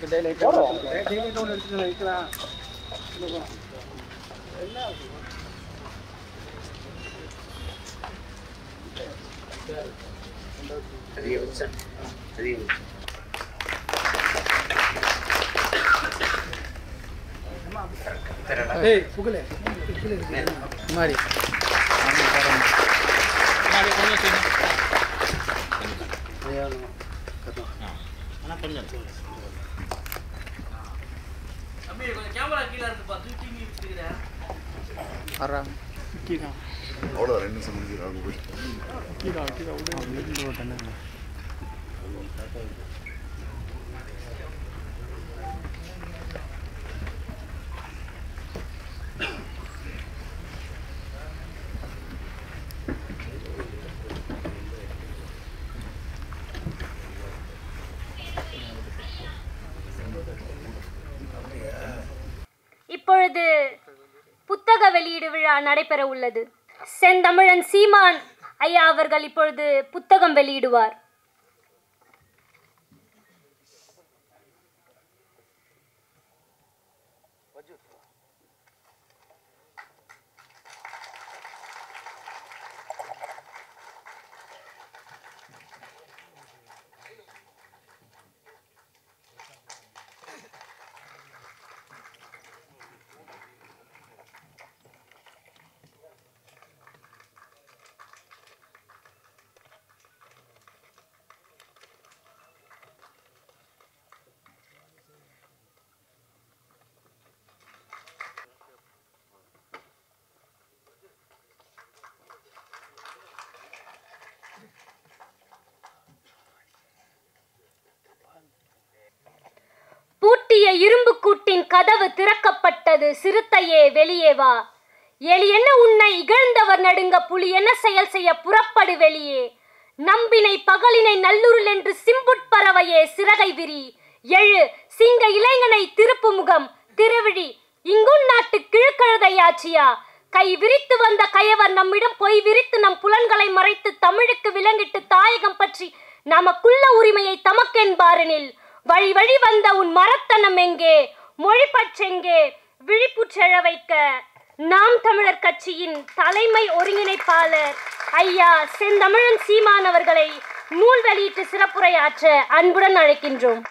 அதிகபட்சம் அதிகபட்சம் ஏய் புகழே மாதிரி வர்றாங்க கீழே அவ்வளோ ரெண்டு நிமிஷம் முடிஞ்சிடும் போய் கீழே கீழே விடு இப்பொழுது புத்தக வெளியீடு விழா நடைபெற உள்ளது செந்தமிழன் சீமான் ஐயா அவர்கள் இப்பொழுது புத்தகம் வெளியிடுவார் பூட்டிய இரும்பு கூட்டின் கதவு திறக்கப்பட்டது சிறுத்தையே வெளியே வா எலி என்ன உன்னை இகழ்ந்தவர் நடுங்க புலி என்ன செயல் செய்ய புறப்படு வெளியே நம்பினை பகலினை நல்லுருள் என்று சிம்புட்பறவையே சிறகை விரி எழு சிங்க இளைஞனை திருப்பு முகம் திருவிழி இங்குன் நாட்டு கிழக்கழுதையாச்சியா கை விரித்து வந்த கயவர் நம்மிடம் பொய் விரித்து நம் புலன்களை மறைத்து தமிழுக்கு விலங்கிட்டு தாயகம் பற்றி நமக்குள்ள உரிமையை தமக்கென்பாரெனில் வழி வழி வந்த உன் மரத்தனம் எங்கே மொழிப்பற்றெங்கே விழிப்புற்றெழ வைக்க நாம் தமிழர் கட்சியின் தலைமை ஒருங்கிணைப்பாளர் ஐயா செந்தமிழன் சீமான் அவர்களை நூல் வெளியிட்டு சிறப்புரையாற்ற அன்புடன் அழைக்கின்றோம்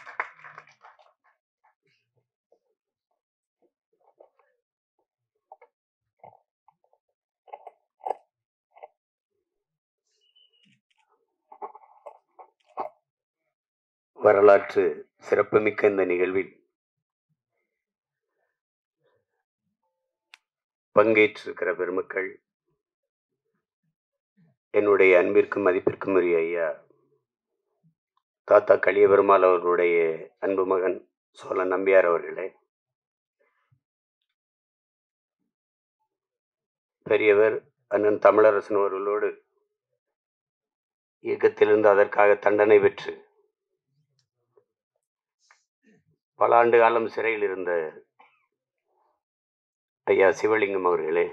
வரலாற்று சிறப்புமிக்க இந்த நிகழ்வில் பங்கேற்றிருக்கிற பெருமக்கள் என்னுடைய அன்பிற்கும் மதிப்பிற்கும் உரிய ஐயா தாத்தா கலியபெருமாள் அவர்களுடைய அன்பு மகன் சோழ நம்பியார் அவர்களே பெரியவர் அண்ணன் தமிழரசன் அவர்களோடு இயக்கத்திலிருந்து அதற்காக தண்டனை பெற்று பல ஆண்டு காலம் சிறையில் இருந்த ஐயா சிவலிங்கம் அவர்களே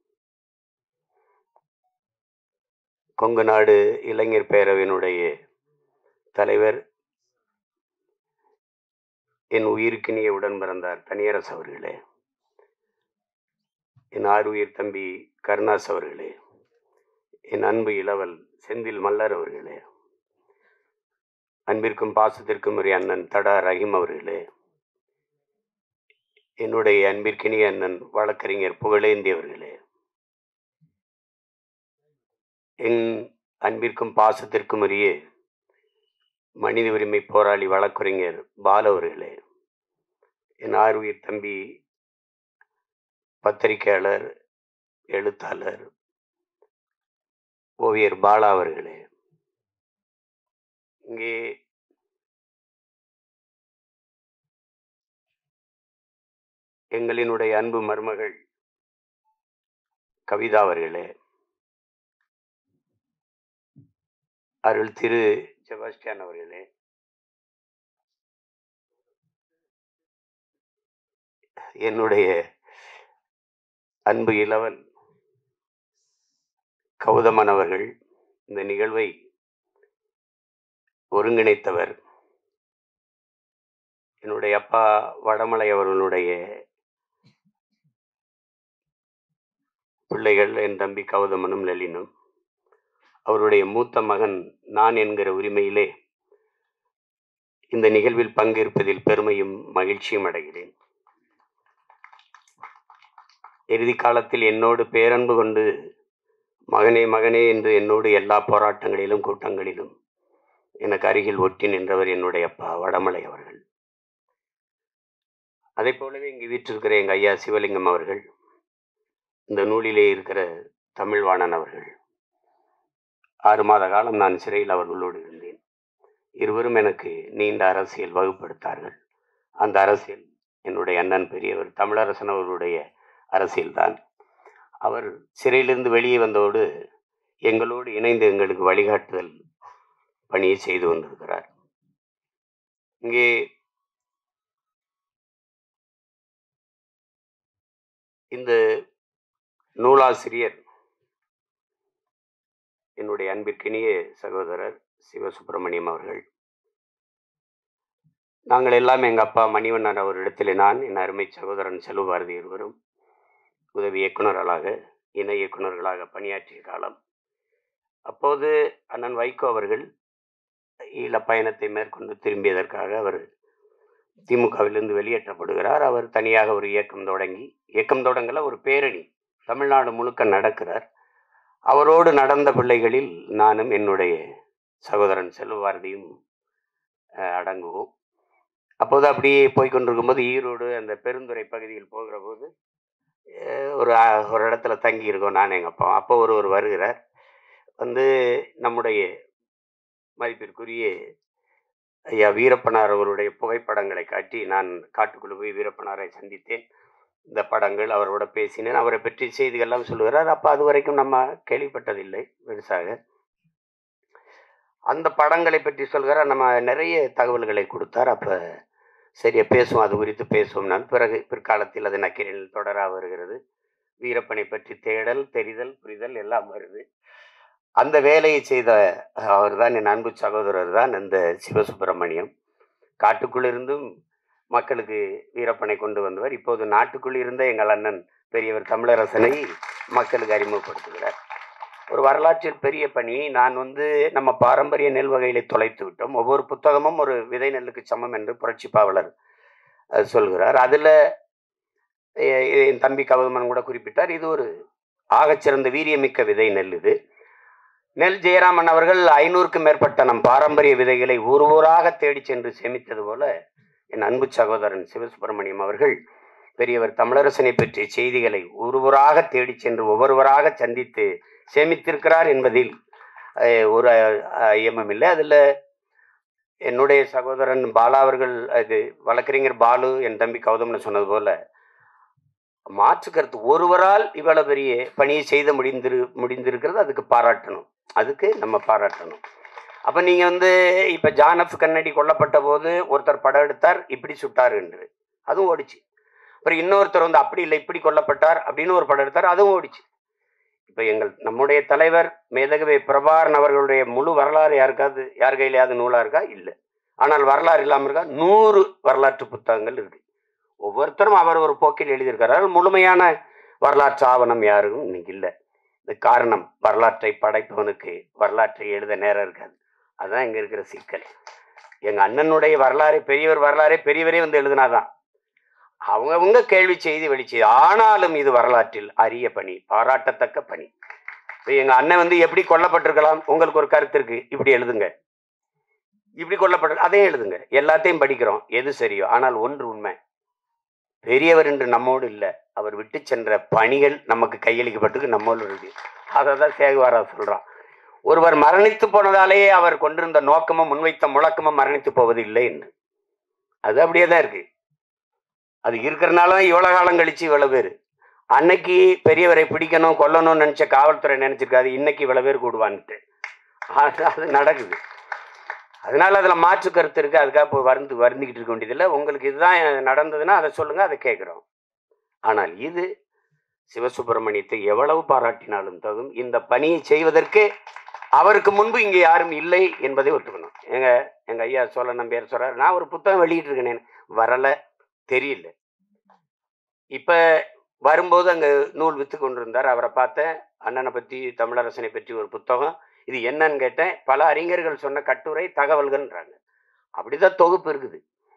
கொங்கு நாடு இளைஞர் பேரவையினுடைய தலைவர் என் உயிருக்கினிய உடன் பிறந்தார் தனியரசு அவர்களே என் ஆறுயிர் தம்பி கருணாஸ் அவர்களே என் அன்பு இளவல் செந்தில் மல்லர் அவர்களே அன்பிற்கும் பாசத்திற்கும் உரிய அண்ணன் தடா ரஹீம் அவர்களே என்னுடைய அன்பிற்கினிய அண்ணன் வழக்கறிஞர் புகழேந்தி அவர்களே என் அன்பிற்கும் பாசத்திற்கும் உரிய மனித உரிமை போராளி வழக்கறிஞர் பால் அவர்களே என் ஆறுயிர் தம்பி பத்திரிகையாளர் எழுத்தாளர் ஓவியர் பாலா அவர்களே இங்கே எங்களினுடைய அன்பு மருமகள் கவிதா அவர்களே அருள் திரு செபாஸ்டியான் அவர்களே என்னுடைய அன்பு இளவல் கௌதமன் அவர்கள் இந்த நிகழ்வை ஒருங்கிணைத்தவர் என்னுடைய அப்பா வடமலை அவர்களுடைய பிள்ளைகள் என் தம்பி கௌதமனும் லலினும் அவருடைய மூத்த மகன் நான் என்கிற உரிமையிலே இந்த நிகழ்வில் பங்கேற்பதில் பெருமையும் மகிழ்ச்சியும் அடைகிறேன் இறுதி காலத்தில் என்னோடு பேரன்பு கொண்டு மகனே மகனே என்று என்னோடு எல்லா போராட்டங்களிலும் கூட்டங்களிலும் எனக்கு அருகில் ஒட்டி நின்றவர் என்னுடைய அப்பா வடமலை அவர்கள் அதை போலவே இங்கு வீற்றிருக்கிற எங்கள் ஐயா சிவலிங்கம் அவர்கள் இந்த நூலிலே இருக்கிற தமிழ்வாணன் அவர்கள் ஆறு மாத காலம் நான் சிறையில் அவர்களோடு இருந்தேன் இருவரும் எனக்கு நீண்ட அரசியல் வகுப்படுத்தார்கள் அந்த அரசியல் என்னுடைய அண்ணன் பெரியவர் தமிழரசன் அவர்களுடைய அரசியல்தான் அவர் சிறையிலிருந்து வெளியே வந்தோடு எங்களோடு இணைந்து எங்களுக்கு வழிகாட்டுதல் பணியை செய்து வந்திருக்கிறார் இங்கே இந்த நூலாசிரியர் என்னுடைய அன்பிற்கினிய சகோதரர் சிவசுப்பிரமணியம் அவர்கள் நாங்கள் எல்லாம் எங்கள் அப்பா மணிவண்ணன் அவரிடத்தில் நான் என் அருமை சகோதரன் செல்வபாரதி இருவரும் உதவி இயக்குநர்களாக இணை இயக்குநர்களாக பணியாற்றிய காலம் அப்போது அண்ணன் வைகோ அவர்கள் ஈழ பயணத்தை மேற்கொண்டு திரும்பியதற்காக அவர் திமுகவிலிருந்து வெளியேற்றப்படுகிறார் அவர் தனியாக ஒரு இயக்கம் தொடங்கி இயக்கம் தொடங்கல ஒரு பேரணி தமிழ்நாடு முழுக்க நடக்கிறார் அவரோடு நடந்த பிள்ளைகளில் நானும் என்னுடைய சகோதரன் செல்வபாரதியும் அஹ், அடங்குவோம் அப்போது அப்படியே போய்க்கொண்டிருக்கும்போது ஈரோடு அந்த பெருந்துறை பகுதியில் போகிற போது அஹ், ஒரு அஹ், ஒரு இடத்துல தங்கி இருக்கோம் நான் எங்கள் அப்பா அப்போ ஒருவர் வருகிறார் வந்து நம்முடைய மதிப்பிற்குரிய ஐயா வீரப்பனார் அவருடைய புகைப்படங்களை காட்டி நான் காட்டுக்குள்ளே போய் வீரப்பனாரை சந்தித்தேன் இந்த படங்கள் அவரோட பேசினேன் அவரை பற்றி செய்திகள்லாம் சொல்லுகிறார் அப்போ அது வரைக்கும் நம்ம கேள்விப்பட்டதில்லை பெருசாக அந்த படங்களை பற்றி சொல்கிறார் நம்ம நிறைய தகவல்களை கொடுத்தார் அப்போ சரி பேசுவோம் அது குறித்து பேசுவோம் நான் பிறகு பிற்காலத்தில் அது நக்கீரனில் தொடராக வருகிறது வீரப்பனை பற்றி தேடல் தெரிதல் புரிதல் எல்லாம் வருது அந்த வேலையை செய்த அவர் தான் என் அன்பு சகோதரர் தான் இந்த சிவசுப்பிரமணியம் காட்டுக்குள்ளிருந்தும் மக்களுக்கு வீரப்பனை கொண்டு வந்தவர் இப்போது நாட்டுக்குள் இருந்த எங்கள் அண்ணன் பெரியவர் தமிழரசனை மக்களுக்கு அறிமுகப்படுத்துகிறார் ஒரு வரலாற்றில் பெரிய பணி நான் வந்து நம்ம பாரம்பரிய நெல் வகைகளை தொலைத்து விட்டோம் ஒவ்வொரு புத்தகமும் ஒரு விதை நெல்லுக்கு சமம் என்று புரட்சி பாவலர் அஹ், சொல்கிறார் அதில் என் தம்பி கவதமன் கூட குறிப்பிட்டார் இது ஒரு ஆகச்சிறந்த வீரியமிக்க விதை நெல் இது நெல் ஜெயராமன் அவர்கள் ஐநூறுக்கும் மேற்பட்ட நம் பாரம்பரிய விதைகளை ஊர் ஊராக தேடி சென்று சேமித்தது போல என் அன்பு சகோதரன் சிவசுப்பிரமணியம் அவர்கள் பெரியவர் தமிழரசனை பற்றிய செய்திகளை ஊர் ஊராக தேடி சென்று ஒவ்வொருவராக சந்தித்து சேமித்திருக்கிறார் என்பதில் அஹ், ஒரு ஐயமும் இல்லை அதில் என்னுடைய சகோதரன் பாலா அவர்கள் அது வழக்கறிஞர் பாலு என் தம்பி கௌதம்னு சொன்னது போல மாற்று கருத்து ஒருவரால் இவ்வளவு பெரிய பணியை செய்த முடிந்திரு முடிந்திருக்கிறது அதுக்கு பாராட்டணும் அதுக்கு நம்ம பாராட்டணும் அப்போ நீங்கள் வந்து இப்போ ஜான் எஃப் கன்னடி கொல்லப்பட்ட போது ஒருத்தர் படம் எடுத்தார் இப்படி சுட்டார் என்று அதுவும் ஓடிச்சு அப்புறம் இன்னொருத்தர் வந்து அப்படி இல்லை இப்படி கொல்லப்பட்டார் அப்படின்னு ஒரு படம் எடுத்தார் அதுவும் ஓடிச்சு இப்போ எங்கள் நம்முடைய தலைவர் மேதகவே பிரபாரன் அவர்களுடைய முழு வரலாறு யாருக்காவது யார் கையிலையாவது நூலாக இருக்கா இல்லை ஆனால் வரலாறு இல்லாமல் இருக்கா நூறு வரலாற்று புத்தகங்கள் இருக்கு ஒவ்வொருத்தரும் அவர் ஒரு போக்கில் எழுதியிருக்கிறார் ஆனால் முழுமையான வரலாற்று ஆவணம் யாருக்கும் இன்னைக்கு இல்லை இது காரணம் வரலாற்றை படைப்பவனுக்கு வரலாற்றை எழுத நேரம் இருக்காது அதுதான் இங்கே இருக்கிற சிக்கல் எங்கள் அண்ணனுடைய வரலாறு பெரியவர் வரலாறே பெரியவரே வந்து எழுதினாதான் அவங்கவுங்க கேள்வி செய்தி வெளிச்செய்தி ஆனாலும் இது வரலாற்றில் அரிய பணி பாராட்டத்தக்க பணி இப்போ எங்கள் அண்ணன் வந்து எப்படி கொல்லப்பட்டிருக்கலாம் உங்களுக்கு ஒரு கருத்து இருக்கு இப்படி எழுதுங்க இப்படி கொல்லப்பட்டு அதையும் எழுதுங்க எல்லாத்தையும் படிக்கிறோம் எது சரியோ ஆனால் ஒன்று உண்மை பெரியவர் என்று நம்மோடு இல்லை அவர் விட்டு சென்ற பணிகள் நமக்கு கையளிக்கப்பட்டிருக்கு நம்மோடு இருக்கு அதை தான் சேகுவாரா சொல்றான் ஒருவர் மரணித்து போனதாலேயே அவர் கொண்டிருந்த நோக்கமும் முன்வைத்த முழக்கமும் மரணித்து போவது இல்லை என்று அது அப்படியே தான் இருக்கு அது இருக்கிறனால தான் இவ்வளோ காலம் கழிச்சு இவ்வளோ பேர் அன்னைக்கு பெரியவரை பிடிக்கணும் கொல்லணும்னு நினச்ச காவல்துறை நினச்சிருக்காது இன்னைக்கு இவ்வளோ பேர் கூடுவான்ட்டு அது அது நடக்குது அதனால அதில் மாற்று கருத்து இருக்குது அதுக்காக இப்போ வருந்து வருந்திக்கிட்டு இருக்க வேண்டியதில்லை உங்களுக்கு இதுதான் நடந்ததுன்னா அதை சொல்லுங்கள் அதை கேட்குறோம் ஆனால் இது சிவசுப்பிரமணியத்தை எவ்வளவு பாராட்டினாலும் தகும் இந்த பணியை செய்வதற்கு அவருக்கு முன்பு இங்கே யாரும் இல்லை என்பதை ஒத்துக்கணும் எங்க எங்க ஐயா சோழ நம்பியார் சொல்றாரு நான் ஒரு புத்தகம் வெளியிட்டு இருக்கேன் வரல தெரியல இப்ப வரும்போது அங்க நூல் வித்து கொண்டு இருந்தார் அவரை பார்த்தேன் அண்ணனை பத்தி தமிழரசனை பற்றி ஒரு புத்தகம் இது என்னன்னு கேட்டேன் பல அறிஞர்கள் சொன்ன கட்டுரை தகவல்கள்ன்றாங்க அப்படிதான் தொகுப்பு இருக்குது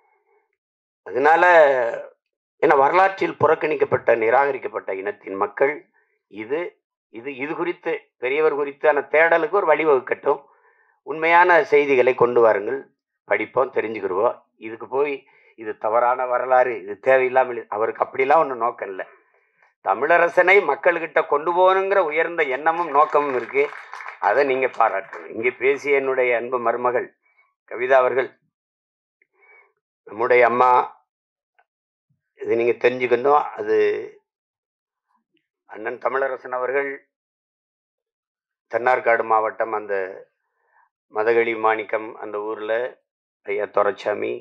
அதனால ஏன்னா வரலாற்றில் புறக்கணிக்கப்பட்ட நிராகரிக்கப்பட்ட இனத்தின் மக்கள் இது இது இது குறித்து பெரியவர் குறித்தான தேடலுக்கு ஒரு வழிவகுக்கட்டும் உண்மையான செய்திகளை கொண்டு வாருங்கள் படிப்போம் தெரிஞ்சுக்கிடுவோம் இதுக்கு போய் இது தவறான வரலாறு இது தேவையில்லாமல் அவருக்கு அப்படிலாம் ஒன்றும் நோக்கம் இல்லை தமிழரசனை மக்கள்கிட்ட கொண்டு போகணுங்கிற உயர்ந்த எண்ணமும் நோக்கமும் இருக்கு அதை நீங்க பாராட்டணும் இங்கே பேசிய என்னுடைய அன்பு மருமகள் கவிதா அவர்கள் நம்முடைய அம்மா இது நீங்க தெரிஞ்சுக்கணும் அது அண்ணன் தமிழரசன் அவர்கள் தென்னார்காடு மாவட்டம் அந்த மதகளி மாணிக்கம் அந்த ஊரில் ஐயா துரைச்சாமி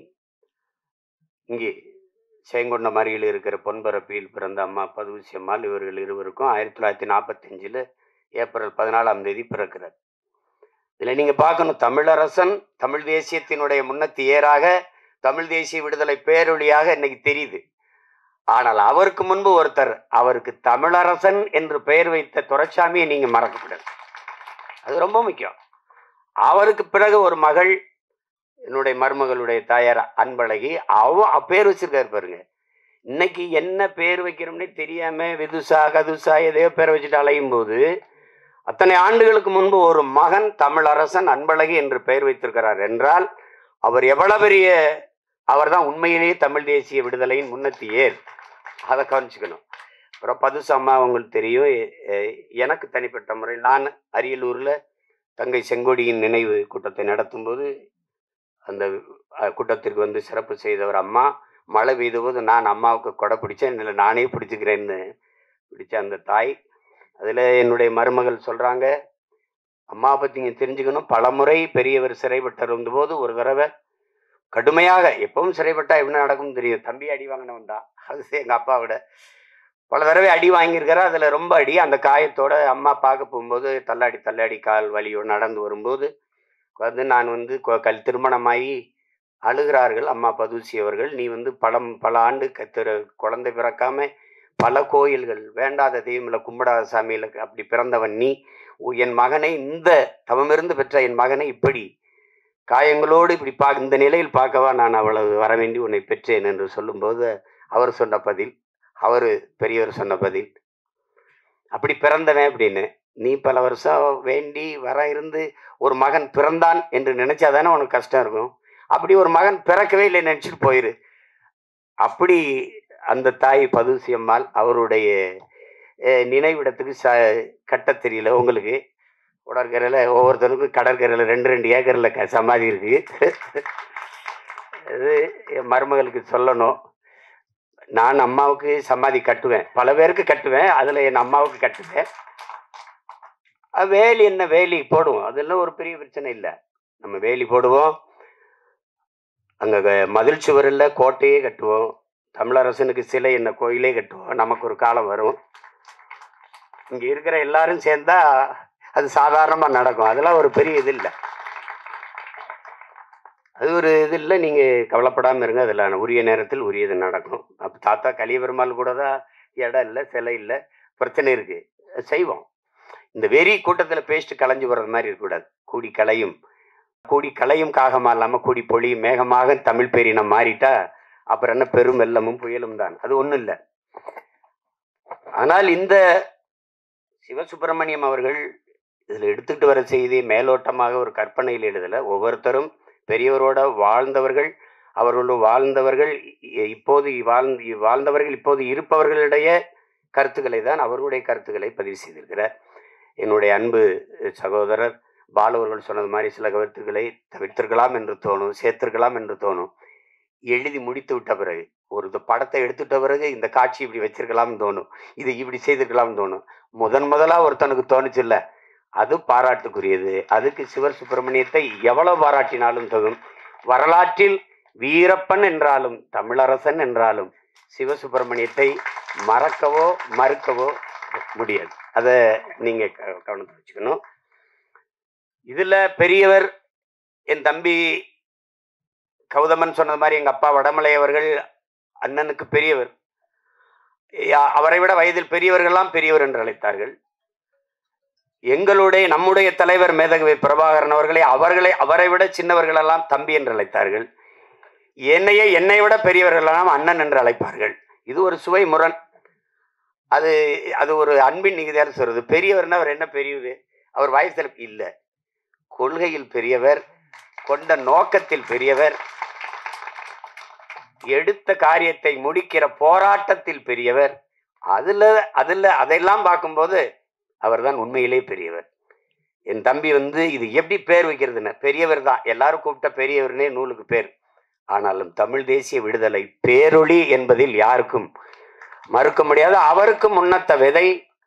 இங்கே சேங்கொண்டம் அருகில் இருக்கிற பொன்பரப்பியில் பிறந்த அம்மா பதுவுசி அம்மாள் இவர்கள் இருவருக்கும் ஆயிரத்தி தொள்ளாயிரத்தி நாற்பத்தஞ்சில் ஏப்ரல் பதினாலாம் தேதி பிறக்கிறார் இதில் நீங்கள் பார்க்கணும் தமிழரசன் தமிழ் தேசியத்தினுடைய முன்னத்தி ஏறாக தமிழ் தேசிய விடுதலை பேரொழியாக இன்னைக்கு தெரியுது ஆனால் அவருக்கு முன்பு ஒருத்தர் அவருக்கு தமிழரசன் என்று பெயர் வைத்த துரைசாமியை நீங்க மறக்கக்கூடாது அது ரொம்ப முக்கியம் அவருக்கு பிறகு ஒரு மகள் என்னுடைய மருமகளுடைய தாயார் அன்பழகி அவ அவ பேர் வச்சிருக்காரு பாருங்க இன்னைக்கு என்ன பேர் வைக்கிறோம்னே தெரியாம விதுசா கதுசா எதையோ பேர் வச்சுட்டு அலையும் போது அத்தனை ஆண்டுகளுக்கு முன்பு ஒரு மகன் தமிழரசன் அன்பழகி என்று பெயர் வைத்திருக்கிறார் என்றால் அவர் எவ்வளவு பெரிய அவர்தான் உண்மையிலேயே தமிழ் தேசிய விடுதலையின் முன்னத்தி ஏர் அதை கவனிச்சுக்கணும் அப்புறம் பதுசம்மா உங்களுக்கு தெரியும் எ- எ- எனக்கு தனிப்பட்ட முறையில் நான் அரியலூரில் தங்கை செங்கோடியின் நினைவு கூட்டத்தை நடத்தும்போது அந்த அஹ், கூட்டத்திற்கு வந்து சிறப்பு செய்தவர் அம்மா மழை பெய்த போது நான் அம்மாவுக்கு கொடை பிடிச்சேன் இல்லை நானே பிடிச்சிக்கிறேன்னு பிடிச்ச அந்த தாய் அதில் என்னுடைய மருமகள் சொல்கிறாங்க அம்மாவை பற்றி நீங்கள் தெரிஞ்சுக்கணும் பலமுறை பெரியவர் சிறைப்பட்டு இருந்தபோது ஒரு தடவை கடுமையாக எப்பவும் சிறைப்பட்டா என்ன நடக்கும்னு தெரியும் தம்பி அடி வாங்கினவன் தான் அது எங்கள் அப்பாவோட பல தடவை அடி வாங்கியிருக்காரு அதில் ரொம்ப அடி அந்த காயத்தோட அம்மா பார்க்க போகும்போது தள்ளாடி தள்ளாடி கால் வலியோடு நடந்து வரும்போது வந்து நான் வந்து கொ- கல் திருமணமாகி அழுகிறார்கள் அம்மா பதுசி அவர்கள் நீ வந்து பலம் பல ஆண்டு கத்திர குழந்தை பிறக்காம பல கோயில்கள் வேண்டாத தெய்வமில்ல கும்பிடாத சாமியில் அப்படி பிறந்தவன் நீ உ- என் மகனை இந்த தவமிருந்து பெற்ற என் மகனை இப்படி காயங்களோடு இப்படி பா இந்த நிலையில் பார்க்கவா நான் அவ்வளவு வர வேண்டி உன்னை பெற்றேன் என்று சொல்லும்போது அவர் சொன்ன பதில் அவர் பெரியவர் சொன்ன பதில் அப்படி பிறந்தவன் அப்படின்னு நீ பல வருஷம் வேண்டி வர இருந்து ஒரு மகன் பிறந்தான் என்று நினைச்சாதானே உனக்கு கஷ்டம் இருக்கும் அப்படி ஒரு மகன் பிறக்கவே இல்லை நினைச்சிட்டு போயிரு அப்படி அந்த தாய் பதுசி அம்மாள் அவருடைய அஹ், நினைவிடத்துக்கு ச கட்ட தெரியல உங்களுக்கு உடற்கரையில் ஒவ்வொருத்தருக்கும் கடற்கரையில் ரெண்டு ரெண்டு ஏக்கரில் க சமாதி இருக்கு அது என் மருமகளுக்கு சொல்லணும் நான் அம்மாவுக்கு சமாதி கட்டுவேன் பல பேருக்கு கட்டுவேன் அதில் என் அம்மாவுக்கு கட்டுவேன் அஹ் வேலி என்ன வேலி போடுவோம் அதெல்லாம் ஒரு பெரிய பிரச்சனை இல்லை நம்ம வேலி போடுவோம் அங்கே மதில் சுவரில் கோட்டையே கட்டுவோம் தமிழரசனுக்கு சிலை என்ன கோயிலே கட்டுவோம் நமக்கு ஒரு காலம் வரும் இங்கே இருக்கிற எல்லாரும் சேர்ந்தா அது சாதாரணமாக நடக்கும் அதெல்லாம் ஒரு பெரிய இது இல்லை அது ஒரு இது இல்லை நீங்கள் கவலைப்படாமல் இருங்க அதில் உரிய நேரத்தில் உரியது நடக்கும் அப்போ தாத்தா கலியபெருமாள் கூட தான் இடம் இல்லை சிலை இல்லை பிரச்சனை இருக்குது செய்வோம் இந்த வெறி கூட்டத்தில் பேசிட்டு கலைஞ்சு போகிறது மாதிரி இருக்கக்கூடாது கூடி கலையும் கூடி கலையும் காகமா இல்லாமல் கூடி பொழியும் மேகமாக தமிழ் பேரினம் மாறிட்டா அப்புறம் என்ன பெரும் வெள்ளமும் புயலும் தான் அது ஒன்றும் இல்லை ஆனால் இந்த சிவசுப்பிரமணியம் அவர்கள் இதில் எடுத்துக்கிட்டு வர செய்தி மேலோட்டமாக ஒரு கற்பனையில் எழுதலை ஒவ்வொருத்தரும் பெரியவரோட வாழ்ந்தவர்கள் அவர்களோடு வாழ்ந்தவர்கள் இ- இப்போது வாழ்ந்து வாழ்ந்தவர்கள் இப்போது இருப்பவர்களிடையே கருத்துக்களை தான் அவர்களுடைய கருத்துக்களை பதிவு செய்திருக்கிறார் என்னுடைய அன்பு சகோதரர் பாலு அவர்கள் சொன்னது மாதிரி சில கருத்துக்களை தவிர்த்திருக்கலாம் என்று தோணும் சேர்த்திருக்கலாம் என்று தோணும் எழுதி முடித்து விட்ட பிறகு ஒரு இந்த படத்தை எடுத்துட்ட பிறகு இந்த காட்சி இப்படி வச்சிருக்கலாம்னு தோணும் இது இப்படி செய்திருக்கலாம்னு தோணும் முதன் முதலா ஒருத்தனுக்கு தோணுச்சுல்ல அது பாராட்டுக்குரியது அதுக்கு சிவர் சுப்பிரமணியத்தை எவ்வளவு பாராட்டினாலும் தகும் வரலாற்றில் வீரப்பன் என்றாலும் தமிழரசன் என்றாலும் சிவசுப்பிரமணியத்தை மறக்கவோ மறுக்கவோ முடியாது அதை நீங்க க- கவனத்தில் வச்சுக்கணும் இதுல பெரியவர் என் தம்பி கௌதமன் சொன்னது மாதிரி எங்க அப்பா வடமலை அவர்கள் அண்ணனுக்கு பெரியவர் யா- அவரை விட வயதில் பெரியவர்கள்லாம் பெரியவர் என்று அழைத்தார்கள் எங்களுடைய நம்முடைய தலைவர் மேதகவி பிரபாகரன் அவர்களை அவர்களை அவரை விட சின்னவர்களெல்லாம் தம்பி என்று அழைத்தார்கள் என்னையே என்னை விட பெரியவர்களெல்லாம் அண்ணன் என்று அழைப்பார்கள் இது ஒரு சுவை முரண் அது அது ஒரு அன்பின் நிகழ்ச்சியாக சொல்றது பெரியவர்னா அவர் என்ன பெரியவர் அவர் வயசில் இல்லை கொள்கையில் பெரியவர் கொண்ட நோக்கத்தில் பெரியவர் எடுத்த காரியத்தை முடிக்கிற போராட்டத்தில் பெரியவர் அதுல அதுல அதெல்லாம் பார்க்கும்போது அவர்தான் உண்மையிலே பெரியவர் என் தம்பி வந்து இது எப்படி பேர் வைக்கிறதுன்னு பெரியவர் தான் எல்லாரும் கூப்பிட்ட பெரியவர்னே நூலுக்கு பேர் ஆனாலும் தமிழ் தேசிய விடுதலை பேரொளி என்பதில் யாருக்கும் மறுக்க முடியாது அவருக்கு முன்னத்த விதை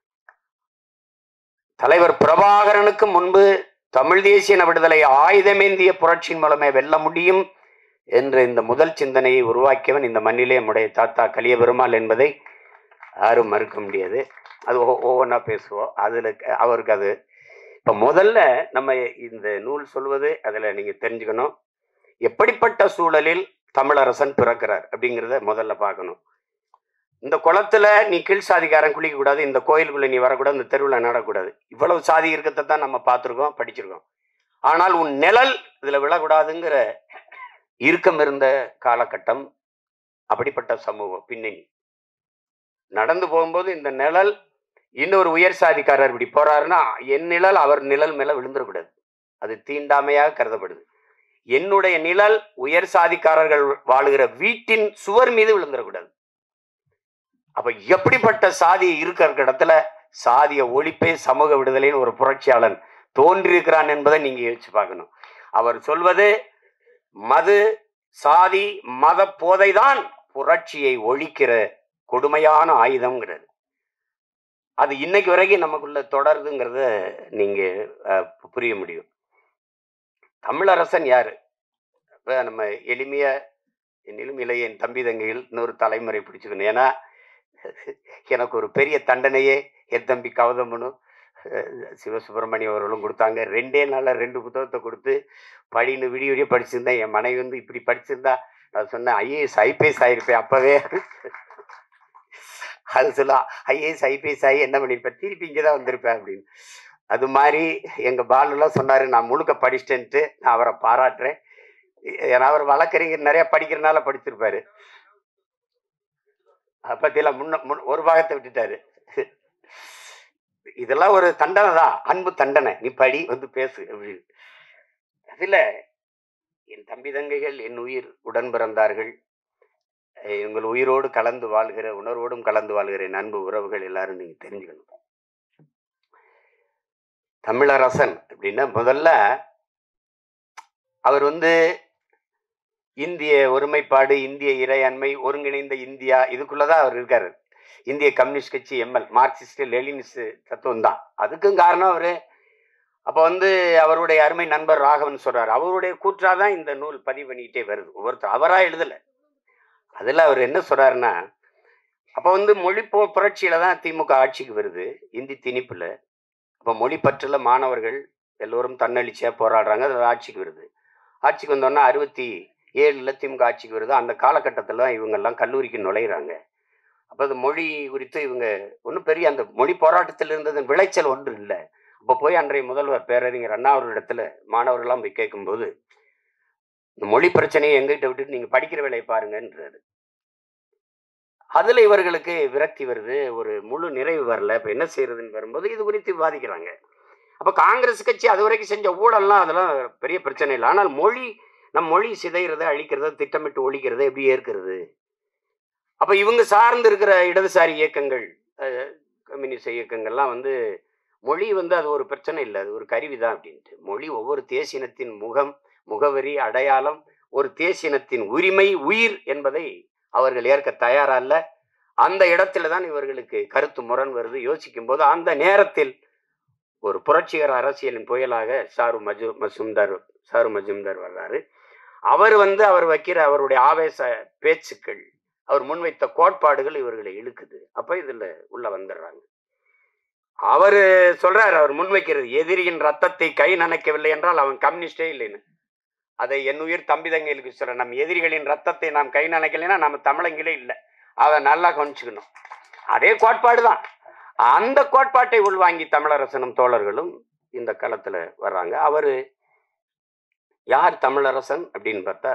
தலைவர் பிரபாகரனுக்கு முன்பு தமிழ் தேசிய விடுதலை ஆயுதமேந்திய புரட்சியின் மூலமே வெல்ல முடியும் என்ற இந்த முதல் சிந்தனையை உருவாக்கியவன் இந்த மண்ணிலே நம்முடைய தாத்தா கலிய பெருமாள் என்பதை யாரும் மறுக்க முடியாது அது ஒ- ஒவ்வொன்றா பேசுவோம் அதில் அவருக்கு அது இப்போ முதல்ல நம்ம இந்த நூல் சொல்வது அதில் நீங்கள் தெரிஞ்சுக்கணும் எப்படிப்பட்ட சூழலில் தமிழரசன் பிறக்கிறார் அப்படிங்கிறத முதல்ல பார்க்கணும் இந்த குளத்துல நீ கீழ் சாதிக்காரன் குளிக்க கூடாது இந்த கோயிலுக்குள்ள நீ வரக்கூடாது இந்த தெருவில் நடக்கூடாது இவ்வளவு சாதி இருக்கத்தை தான் நம்ம பார்த்துருக்கோம் படிச்சிருக்கோம் ஆனால் உன் நிழல் இதுல விழக்கூடாதுங்கிற இறுக்கம் இருந்த காலகட்டம் அப்படிப்பட்ட சமூகம் பின்னணி நடந்து போகும்போது இந்த நிழல் இன்னொரு உயர் சாதிக்காரர் இப்படி போறாருன்னா என் நிழல் அவர் நிழல் மேல விழுந்துடக்கூடாது அது தீண்டாமையாக கருதப்படுது என்னுடைய நிழல் உயர் சாதிக்காரர்கள் வாழுகிற வீட்டின் சுவர் மீது விழுந்துடக்கூடாது அப்ப எப்படிப்பட்ட சாதி இருக்கிற இடத்துல சாதிய ஒழிப்பே சமூக விடுதலைன்னு ஒரு புரட்சியாளன் தோன்றியிருக்கிறான் என்பதை நீங்க யோசிச்சு பார்க்கணும் அவர் சொல்வது மது சாதி மத போதைதான் புரட்சியை ஒழிக்கிற கொடுமையான ஆயுதம்ங்கிறது அது இன்னைக்கு வரைக்கும் நமக்குள்ள தொடருதுங்கிறத நீங்க அஹ், புரிய முடியும் தமிழரசன் யாரு இப்ப நம்ம எளிமையா என்னிலும் இளைய என் தம்பி தங்கைகள் இன்னொரு தலைமுறை பிடிச்சுக்கணும் ஏன்னா எனக்கு ஒரு பெரிய தண்டனையே என் தம்பி கௌதமனும் அஹ், சிவசுப்பிரமணியம் அவர்களும் கொடுத்தாங்க ரெண்டே நாளில் ரெண்டு புத்தகத்தை கொடுத்து படின்னு விடிய விடிய படிச்சிருந்தேன் என் மனைவி வந்து இப்படி படிச்சிருந்தா நான் சொன்னேன் ஐஏஎஸ் ஐபிஎஸ் ஆயிருப்பேன் அப்பவே அது சொல்ல ஐஏஎஸ் ஐபிஎஸ் ஆகி என்ன பண்ணியிருப்பேன் திருப்பி இங்கே தான் வந்திருப்பேன் அப்படின்னு அது மாதிரி எங்கள் பாலுலாம் சொன்னார் நான் முழுக்க படிச்சிட்டேன்ட்டு நான் அவரை பாராட்டுறேன் ஏன்னா அவர் வழக்கறிஞர் நிறைய படிக்கிறனால படிச்சிருப்பாரு அதை பற்றியெல்லாம் முன்ன முன் ஒரு பாகத்தை விட்டுட்டாரு இதெல்லாம் ஒரு தண்டனை தான் அன்பு தண்டனை நீ படி வந்து பேசு அப்படின்னு அதில் என் தம்பி தங்கைகள் என் உயிர் உடன் பிறந்தார்கள் அஹ் உங்கள் உயிரோடு கலந்து வாழ்கிற உணர்வோடும் கலந்து வாழ்கிற என் அன்பு உறவுகள் எல்லாரும் நீங்க தெரிஞ்சுக்கணும் தமிழரசன் அப்படின்னா முதல்ல அவர் வந்து இந்திய ஒருமைப்பாடு இந்திய இறையாண்மை ஒருங்கிணைந்த இந்தியா இதுக்குள்ளதான் அவர் இருக்காரு இந்திய கம்யூனிஸ்ட் கட்சி எம்எல் மார்க்சிஸ்ட் லெலினிஸ்ட் தத்துவம் தான் அதுக்கும் காரணம் அவரு அப்போ வந்து அவருடைய அருமை நண்பர் ராகவன் சொல்றாரு அவருடைய கூற்றாதான் இந்த நூல் பதிவு பண்ணிக்கிட்டே வருது ஒவ்வொருத்தர் அவரா எழுதல அதுல அவர் என்ன சொல்றாருன்னா அப்போ வந்து மொழி போ புரட்சியில தான் திமுக ஆட்சிக்கு வருது இந்தி திணிப்புல அப்போ மொழி பற்றுல மாணவர்கள் எல்லோரும் தன்னெழுச்சியா போராடுறாங்க அது ஆட்சிக்கு வருது ஆட்சிக்கு வந்தோன்னா அறுபத்தி ஏழுல திமுக ஆட்சிக்கு வருது அந்த காலகட்டத்தில் தான் இவங்கெல்லாம் கல்லூரிக்கு நுழையிறாங்க அப்போ அது மொழி குறித்து இவங்க ஒன்றும் பெரிய அந்த மொழி போராட்டத்தில் இருந்ததன் விளைச்சல் ஒன்று இல்லை அப்போ போய் அன்றைய முதல்வர் பேரறிஞர் அண்ணா அவர்களிடத்துல மாணவர்கள்லாம் போய் கேட்கும்போது இந்த மொழி பிரச்சனையை எங்கிட்ட விட்டுட்டு நீங்க படிக்கிற வேலையை பாருங்கன்றாரு அதுல இவர்களுக்கு விரக்தி வருது ஒரு முழு நிறைவு வரல இப்ப என்ன செய்யறதுன்னு வரும்போது இது குறித்து விவாதிக்கிறாங்க அப்ப காங்கிரஸ் கட்சி அது வரைக்கும் செஞ்ச ஊழல்லாம் அதெல்லாம் பெரிய பிரச்சனை இல்லை ஆனால் மொழி நம் மொழி சிதைகிறத அழிக்கிறத திட்டமிட்டு ஒழிக்கிறத எப்படி ஏற்கிறது அப்ப இவங்க சார்ந்து இருக்கிற இடதுசாரி இயக்கங்கள் அஹ், கம்யூனிஸ்ட் இயக்கங்கள்லாம் வந்து மொழி வந்து அது ஒரு பிரச்சனை இல்லை அது ஒரு கருவி தான் அப்படின்ட்டு மொழி ஒவ்வொரு தேசினத்தின் முகம் முகவரி அடையாளம் ஒரு தேசினத்தின் உரிமை உயிர் என்பதை அவர்கள் ஏற்க தயாரா இல்ல அந்த இடத்துல தான் இவர்களுக்கு கருத்து முரண் வருது யோசிக்கும் போது அந்த நேரத்தில் ஒரு புரட்சிகர அரசியலின் புயலாக சாரு மஜு மசும்தார் சாரு மஜும்தார் வர்றாரு அவர் வந்து அவர் வைக்கிற அவருடைய ஆவேச பேச்சுக்கள் அவர் முன்வைத்த கோட்பாடுகள் இவர்களை இழுக்குது அப்ப இதுல உள்ள வந்துடுறாங்க அவரு சொல்றாரு அவர் முன்வைக்கிறது எதிரியின் ரத்தத்தை கை நனைக்கவில்லை என்றால் அவன் கம்யூனிஸ்டே இல்லைன்னு அதை என் உயிர் தம்பி தங்கைகளுக்கு சொல்கிறேன் நம் எதிரிகளின் ரத்தத்தை நாம் கை நினைக்கலைன்னா நம்ம தமிழங்களே இல்லை அதை நல்லா கவனிச்சுக்கணும் அதே கோட்பாடு தான் அந்த கோட்பாட்டை உள்வாங்கி தமிழரசனும் தோழர்களும் இந்த களத்தில் வர்றாங்க அவர் யார் தமிழரசன் அப்படின்னு பார்த்தா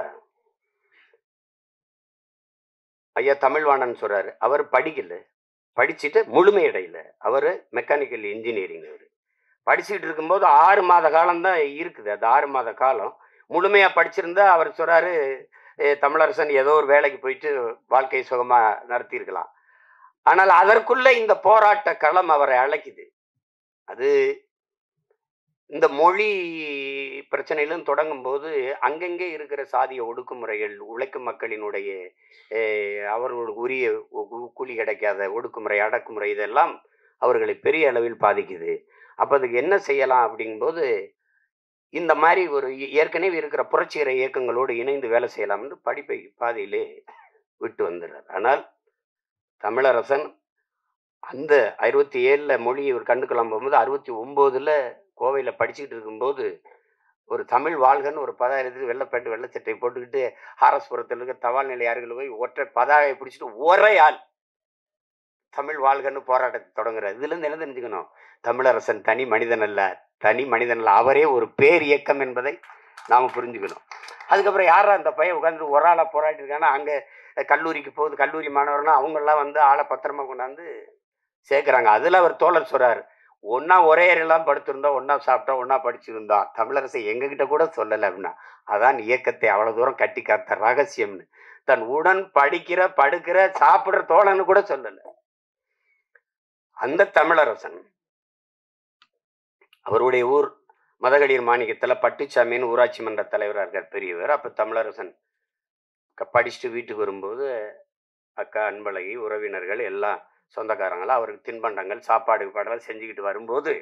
ஐயா தமிழ்வாணன் சொல்றாரு அவர் படிக்கல படிச்சுட்டு முழுமையடையில அவர் மெக்கானிக்கல் இன்ஜினியரிங் அவர் படிச்சுக்கிட்டு இருக்கும்போது ஆறு மாத காலம்தான் இருக்குது அது ஆறு மாத காலம் முழுமையா படிச்சிருந்தா அவர் சொல்றாரு "ஏ, தமிழரசன் ஏதோ ஒரு வேலைக்கு போயிட்டு வாழ்க்கை சுகமா நடத்தியிருக்கலாம் ஆனால் அதற்குள்ள இந்த போராட்ட களம் அவரை அழைக்குது அது இந்த மொழி பிரச்சனையிலும் தொடங்கும் போது அங்கங்கே இருக்கிற சாதிய ஒடுக்குமுறைகள் உழைக்கும் மக்களினுடைய அஹ், அவர்களுக்கு உரிய உ- உ- கூலி கிடைக்காத ஒடுக்குமுறை அடக்குமுறை இதெல்லாம் அவர்களை பெரிய அளவில் பாதிக்குது அப்போ அதுக்கு என்ன செய்யலாம் அப்படிங்கும்போது இந்த மாதிரி ஒரு ஏ- ஏற்கனவே இருக்கிற புரட்சிகர இயக்கங்களோடு இணைந்து வேலை செய்யலாம் என்று படிப்பை பாதியிலே விட்டு வந்துடுறார் ஆனால் தமிழரசன் அந்த அறுபத்தி ஏழில் மொழி இவர் கண்டுக்கலாம் போகும்போது அறுபத்தி ஒம்போதில் கோவையில் படிச்சுக்கிட்டு இருக்கும்போது ஒரு தமிழ் வாழ்கன்னு ஒரு பதாயிரத்துக்கு வெள்ளைப்பேட்டு வெள்ளைச்சட்டை போட்டுக்கிட்டு ஆர்எஸ்புரத்தில் இருக்க தபால் நிலையார்கள் போய் ஒற்றை பதாகையை பிடிச்சிட்டு ஒரே ஆள் தமிழ் வாழ்கன்னு போராட்டத்தை தொடங்குறாரு இதுலேருந்து என்ன தெரிஞ்சுக்கணும் தமிழரசன் தனி மனிதன் அல்ல தனி மனிதன் அல்ல அவரே ஒரு பேர் இயக்கம் என்பதை நாம் புரிஞ்சுக்கணும் அதுக்கப்புறம் யாரா அந்த பையன் உட்காந்து ஒரு ஆளாக போராட்டி இருக்காங்கன்னா அங்கே கல்லூரிக்கு போகுது கல்லூரி மாணவர்னா அவங்கெல்லாம் வந்து ஆளை பத்திரமா கொண்டாந்து சேர்க்குறாங்க அதில் அவர் தோழர் சொல்றாரு ஒன்றா ஒரே எல்லாம் படுத்திருந்தோம் ஒன்றா சாப்பிட்டோம் ஒன்றா படிச்சிருந்தோம் தமிழரசை எங்ககிட்ட கூட சொல்லலை அப்படின்னா அதான் இயக்கத்தை அவ்வளோ தூரம் கட்டி காத்த ரகசியம்னு தன் உடன் படிக்கிற படுக்கிற சாப்பிட்ற தோழன்னு கூட சொல்லலை அந்த தமிழரசன் அவருடைய ஊர் மதகடியர் மாணிக்கத்தில் பட்டுச்சாமின்னு ஊராட்சி மன்ற தலைவராக இருக்கார் பெரியவர் அப்போ தமிழரசன் க- படிச்சுட்டு வீட்டுக்கு வரும்போது அக்கா அன்பழகி உறவினர்கள் எல்லாம் சொந்தக்காரங்களாம் அவருக்கு தின்பண்டங்கள் சாப்பாடு பாடலாம் செஞ்சுக்கிட்டு வரும்போது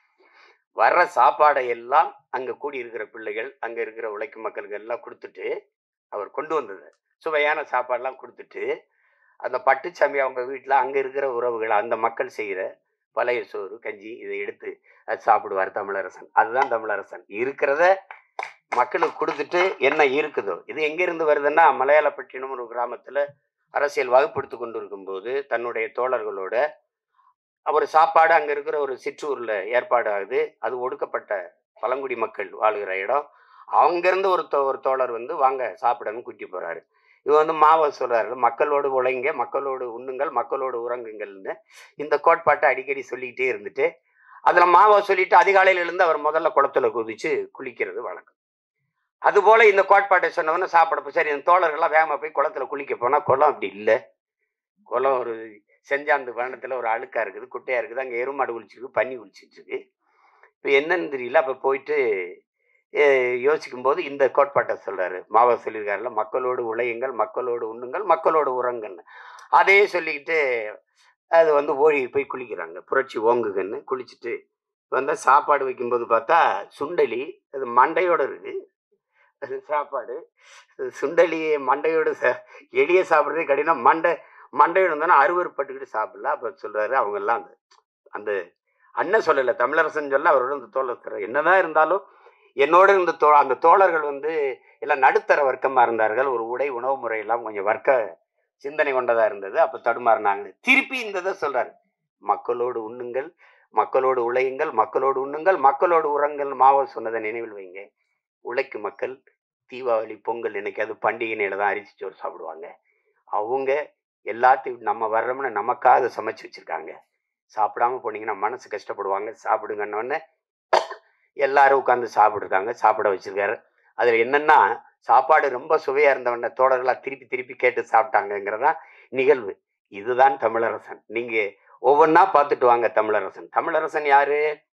வர்ற சாப்பாடை எல்லாம் அங்கே கூடி இருக்கிற பிள்ளைகள் அங்கே இருக்கிற உழைக்கும் மக்களுக்கு எல்லாம் கொடுத்துட்டு அவர் கொண்டு வந்தது சுவையான சாப்பாடெல்லாம் கொடுத்துட்டு அந்த பட்டுச்சாமி அவங்க வீட்டில் அங்கே இருக்கிற உறவுகள் அந்த மக்கள் செய்கிற பழைய சோறு கஞ்சி இதை எடுத்து அது சாப்பிடுவார் தமிழரசன் அதுதான் தமிழரசன் இருக்கிறத மக்களுக்கு கொடுத்துட்டு என்ன இருக்குதோ இது எங்கேருந்து வருதுன்னா மலையாளப்பட்டினம் ஒரு கிராமத்தில் அரசியல் வகுப்படுத்தி கொண்டு இருக்கும்போது தன்னுடைய தோழர்களோட அவர் சாப்பாடு அங்கே இருக்கிற ஒரு சிற்றூரில் ஏற்பாடு ஆகுது அது ஒடுக்கப்பட்ட பழங்குடி மக்கள் வாழ்கிற இடம் அங்கேருந்து ஒரு தோ ஒரு தோழர் வந்து வாங்க சாப்பிடன்னு கூட்டி போகிறாரு இவன் வந்து மாவை சொல்கிறாரு மக்களோடு உழைங்க மக்களோடு உண்ணுங்கள் மக்களோடு உறங்குங்கள்னு இந்த கோட்பாட்டை அடிக்கடி சொல்லிக்கிட்டே இருந்துட்டு அதில் மாவை சொல்லிட்டு அதிகாலையில் இருந்து அவர் முதல்ல குளத்துல குதிச்சு குளிக்கிறது வழக்கம் அதுபோல இந்த கோட்பாட்டை சொன்னவொன்னே சாப்பிடப்போ சரி இந்த தோழர்கள்லாம் வேகமாக போய் குளத்துல குளிக்க போனால் குளம் அப்படி இல்லை குளம் ஒரு செஞ்சாந்து வனத்தில் ஒரு அழுக்கா இருக்குது குட்டையாக இருக்குது அங்கே எருமாடு குளிச்சிருக்கு பன்னி குளிச்சிட்டு இருக்கு இப்போ என்னன்னு தெரியல அப்போ போயிட்டு அஹ், யோசிக்கும்போது இந்த கோட்பாட்டை சொல்றாரு மாவா சொல்லியிருக்காருல மக்களோடு உழையுங்கள் மக்களோடு உண்ணுங்கள் மக்களோடு உறங்கன்னு அதையே சொல்லிக்கிட்டு அது வந்து ஓடி போய் குளிக்கிறாங்க புரட்சி ஓங்குகன்னு குளிச்சுட்டு வந்தால் சாப்பாடு வைக்கும்போது பார்த்தா சுண்டலி அது மண்டையோட இருக்கு அது சாப்பாடு அது சுண்டலி மண்டையோடு ச எளிய சாப்பிட்றதே கடினம் மண்டை மண்டையோடு இருந்தாலும் அருவறுப்பட்டுக்கிட்டு சாப்பிடல அப்போ சொல்றாரு அவங்கெல்லாம் அந்த அந்த அண்ணன் சொல்லலை தமிழரசன் சொல்ல அவரோட அந்த தோழர் சொல்றாரு. என்னதான் இருந்தாலும் என்னோட இந்த தோ அந்த தோழர்கள் வந்து எல்லாம் நடுத்தர வர்க்கமாக இருந்தார்கள் ஒரு உடை உணவு முறையெல்லாம் கொஞ்சம் வர்க்க சிந்தனை கொண்டதாக இருந்தது அப்போ தடுமாறினாங்க திருப்பி இந்த இதை சொல்றாரு மக்களோடு உண்ணுங்கள் மக்களோடு உழையுங்கள் மக்களோடு உண்ணுங்கள் மக்களோடு உறங்கள் மாவ சொன்னதை நினைவில் வைங்க உழைக்கும் மக்கள் தீபாவளி பொங்கல் இன்னைக்கு அது பண்டிகை நேரம் தான் அரிசி சோறு சாப்பிடுவாங்க அவங்க எல்லாத்தையும் நம்ம வர்றோம்னு நமக்காக அதை சமைச்சு வச்சிருக்காங்க சாப்பிடாம போனீங்கன்னா மனசு கஷ்டப்படுவாங்க சாப்பிடுங்கன்னொடனே எல்லாரும் உட்காந்து சாப்பிட்ருக்காங்க சாப்பிட வச்சிருக்காரு அதில் என்னன்னா சாப்பாடு ரொம்ப சுவையா இருந்தவன தோழர்களா திருப்பி திருப்பி கேட்டு சாப்பிட்டாங்கங்கிறதான் நிகழ்வு இதுதான் தமிழரசன் நீங்க ஒவ்வொன்றா பார்த்துட்டு வாங்க தமிழரசன் தமிழரசன் யாரு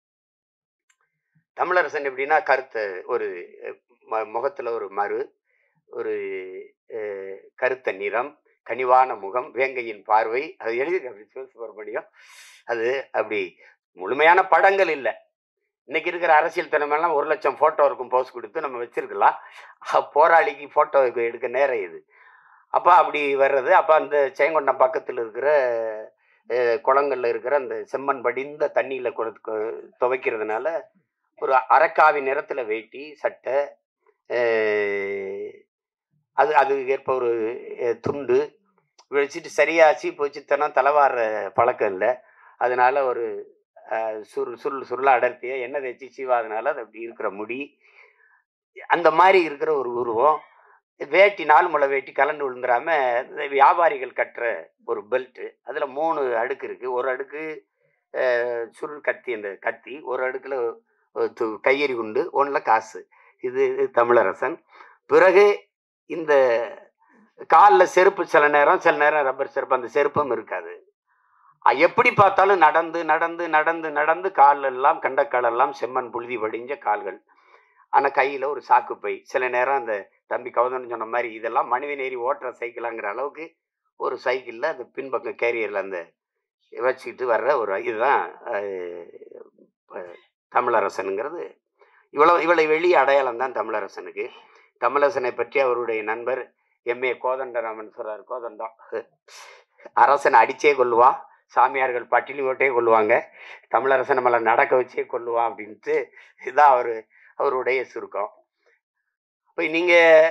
தமிழரசன் எப்படின்னா கருத்து ஒரு ம- முகத்துல ஒரு மறு ஒரு அஹ், கருத்த நிறம் கனிவான முகம் வேங்கையின் பார்வை அது எழுதி அப்படி சிவசுப்பிரமணியம் அது அப்படி முழுமையான படங்கள் இல்லை இன்னைக்கு இருக்கிற அரசியல் திறமையெல்லாம் ஒரு லட்சம் ஃபோட்டோ இருக்கும் போஸ் கொடுத்து நம்ம வச்சிருக்கலாம் அஹ், போராளிக்கு ஃபோட்டோ எடுக்க நேரம் இது அப்போ அப்படி வர்றது அப்போ அந்த சேங்கொண்டம் பக்கத்தில் இருக்கிற அஹ், குளங்கள்ல இருக்கிற அந்த செம்மண் படிந்த தண்ணியில் துவைக்கிறதுனால ஒரு அரக்காவி நிறத்தில் வேட்டி சட்டை அஹ், அது அது ஏற்ப ஒரு அஹ், துண்டு வச்சுட்டு சரியாக சீப்பு வச்சுட்டோன்னா தலைவாடுற பழக்கம் இல்லை அதனால ஒரு அஹ், சுருள் சுருள் சுருளாக அடர்த்தியாக எண்ணெய் தேய்ச்சி சீவாதனால அது அப்படி இருக்கிற முடி அந்த மாதிரி இருக்கிற ஒரு உருவம் வேட்டி நாலு முளை வேட்டி கலண்டு விழுந்துடாம இந்த வியாபாரிகள் கட்டுற ஒரு பெல்ட்டு அதில் மூணு அடுக்கு இருக்குது ஒரு அடுக்கு அஹ், சுருள் கத்தி அந்த கத்தி ஒரு அடுக்கில் கையெறி குண்டு ஒன்றில் காசு இது இது தமிழரசன் பிறகு இந்த காலில் செருப்பு சில நேரம் சில நேரம் ரப்பர் செருப்பு அந்த செருப்பும் இருக்காது அஹ் எப்படி பார்த்தாலும் நடந்து நடந்து நடந்து நடந்து கால் எல்லாம் கண்டக்காலெல்லாம் செம்மண் புழுதி வடிஞ்ச கால்கள் ஆனால் கையில் ஒரு சாக்கு பை சில நேரம் அந்த தம்பி கௌதன் சொன்ன மாதிரி இதெல்லாம் மனிதன் ஏறி ஓட்டுற சைக்கிளாங்கிற அளவுக்கு ஒரு சைக்கிளில் அந்த பின்பக்கம் கேரியரில் அந்த வச்சுக்கிட்டு வர்ற ஒரு இதுதான் அஹ், அஹ், தமிழரசனுங்கிறது இவ்வளோ இவ்வளோ வெளிய அடையாளம் தான் தமிழரசனுக்கு தமிழரசனை பற்றி அவருடைய நண்பர் எம்ஏ கோதண்டராமன் சொல்றார் கோதண்டம் அரசனை அடிச்சே கொள்ளுவான் சாமியார்கள் பட்டினி ஓட்டே கொள்ளுவாங்க தமிழரசன் நம்மளை நடக்க வச்சே கொள்ளுவான் அப்படின்ட்டு இதுதான் அவர் அவருடைய சுருக்கம் இப்போ நீங்கள்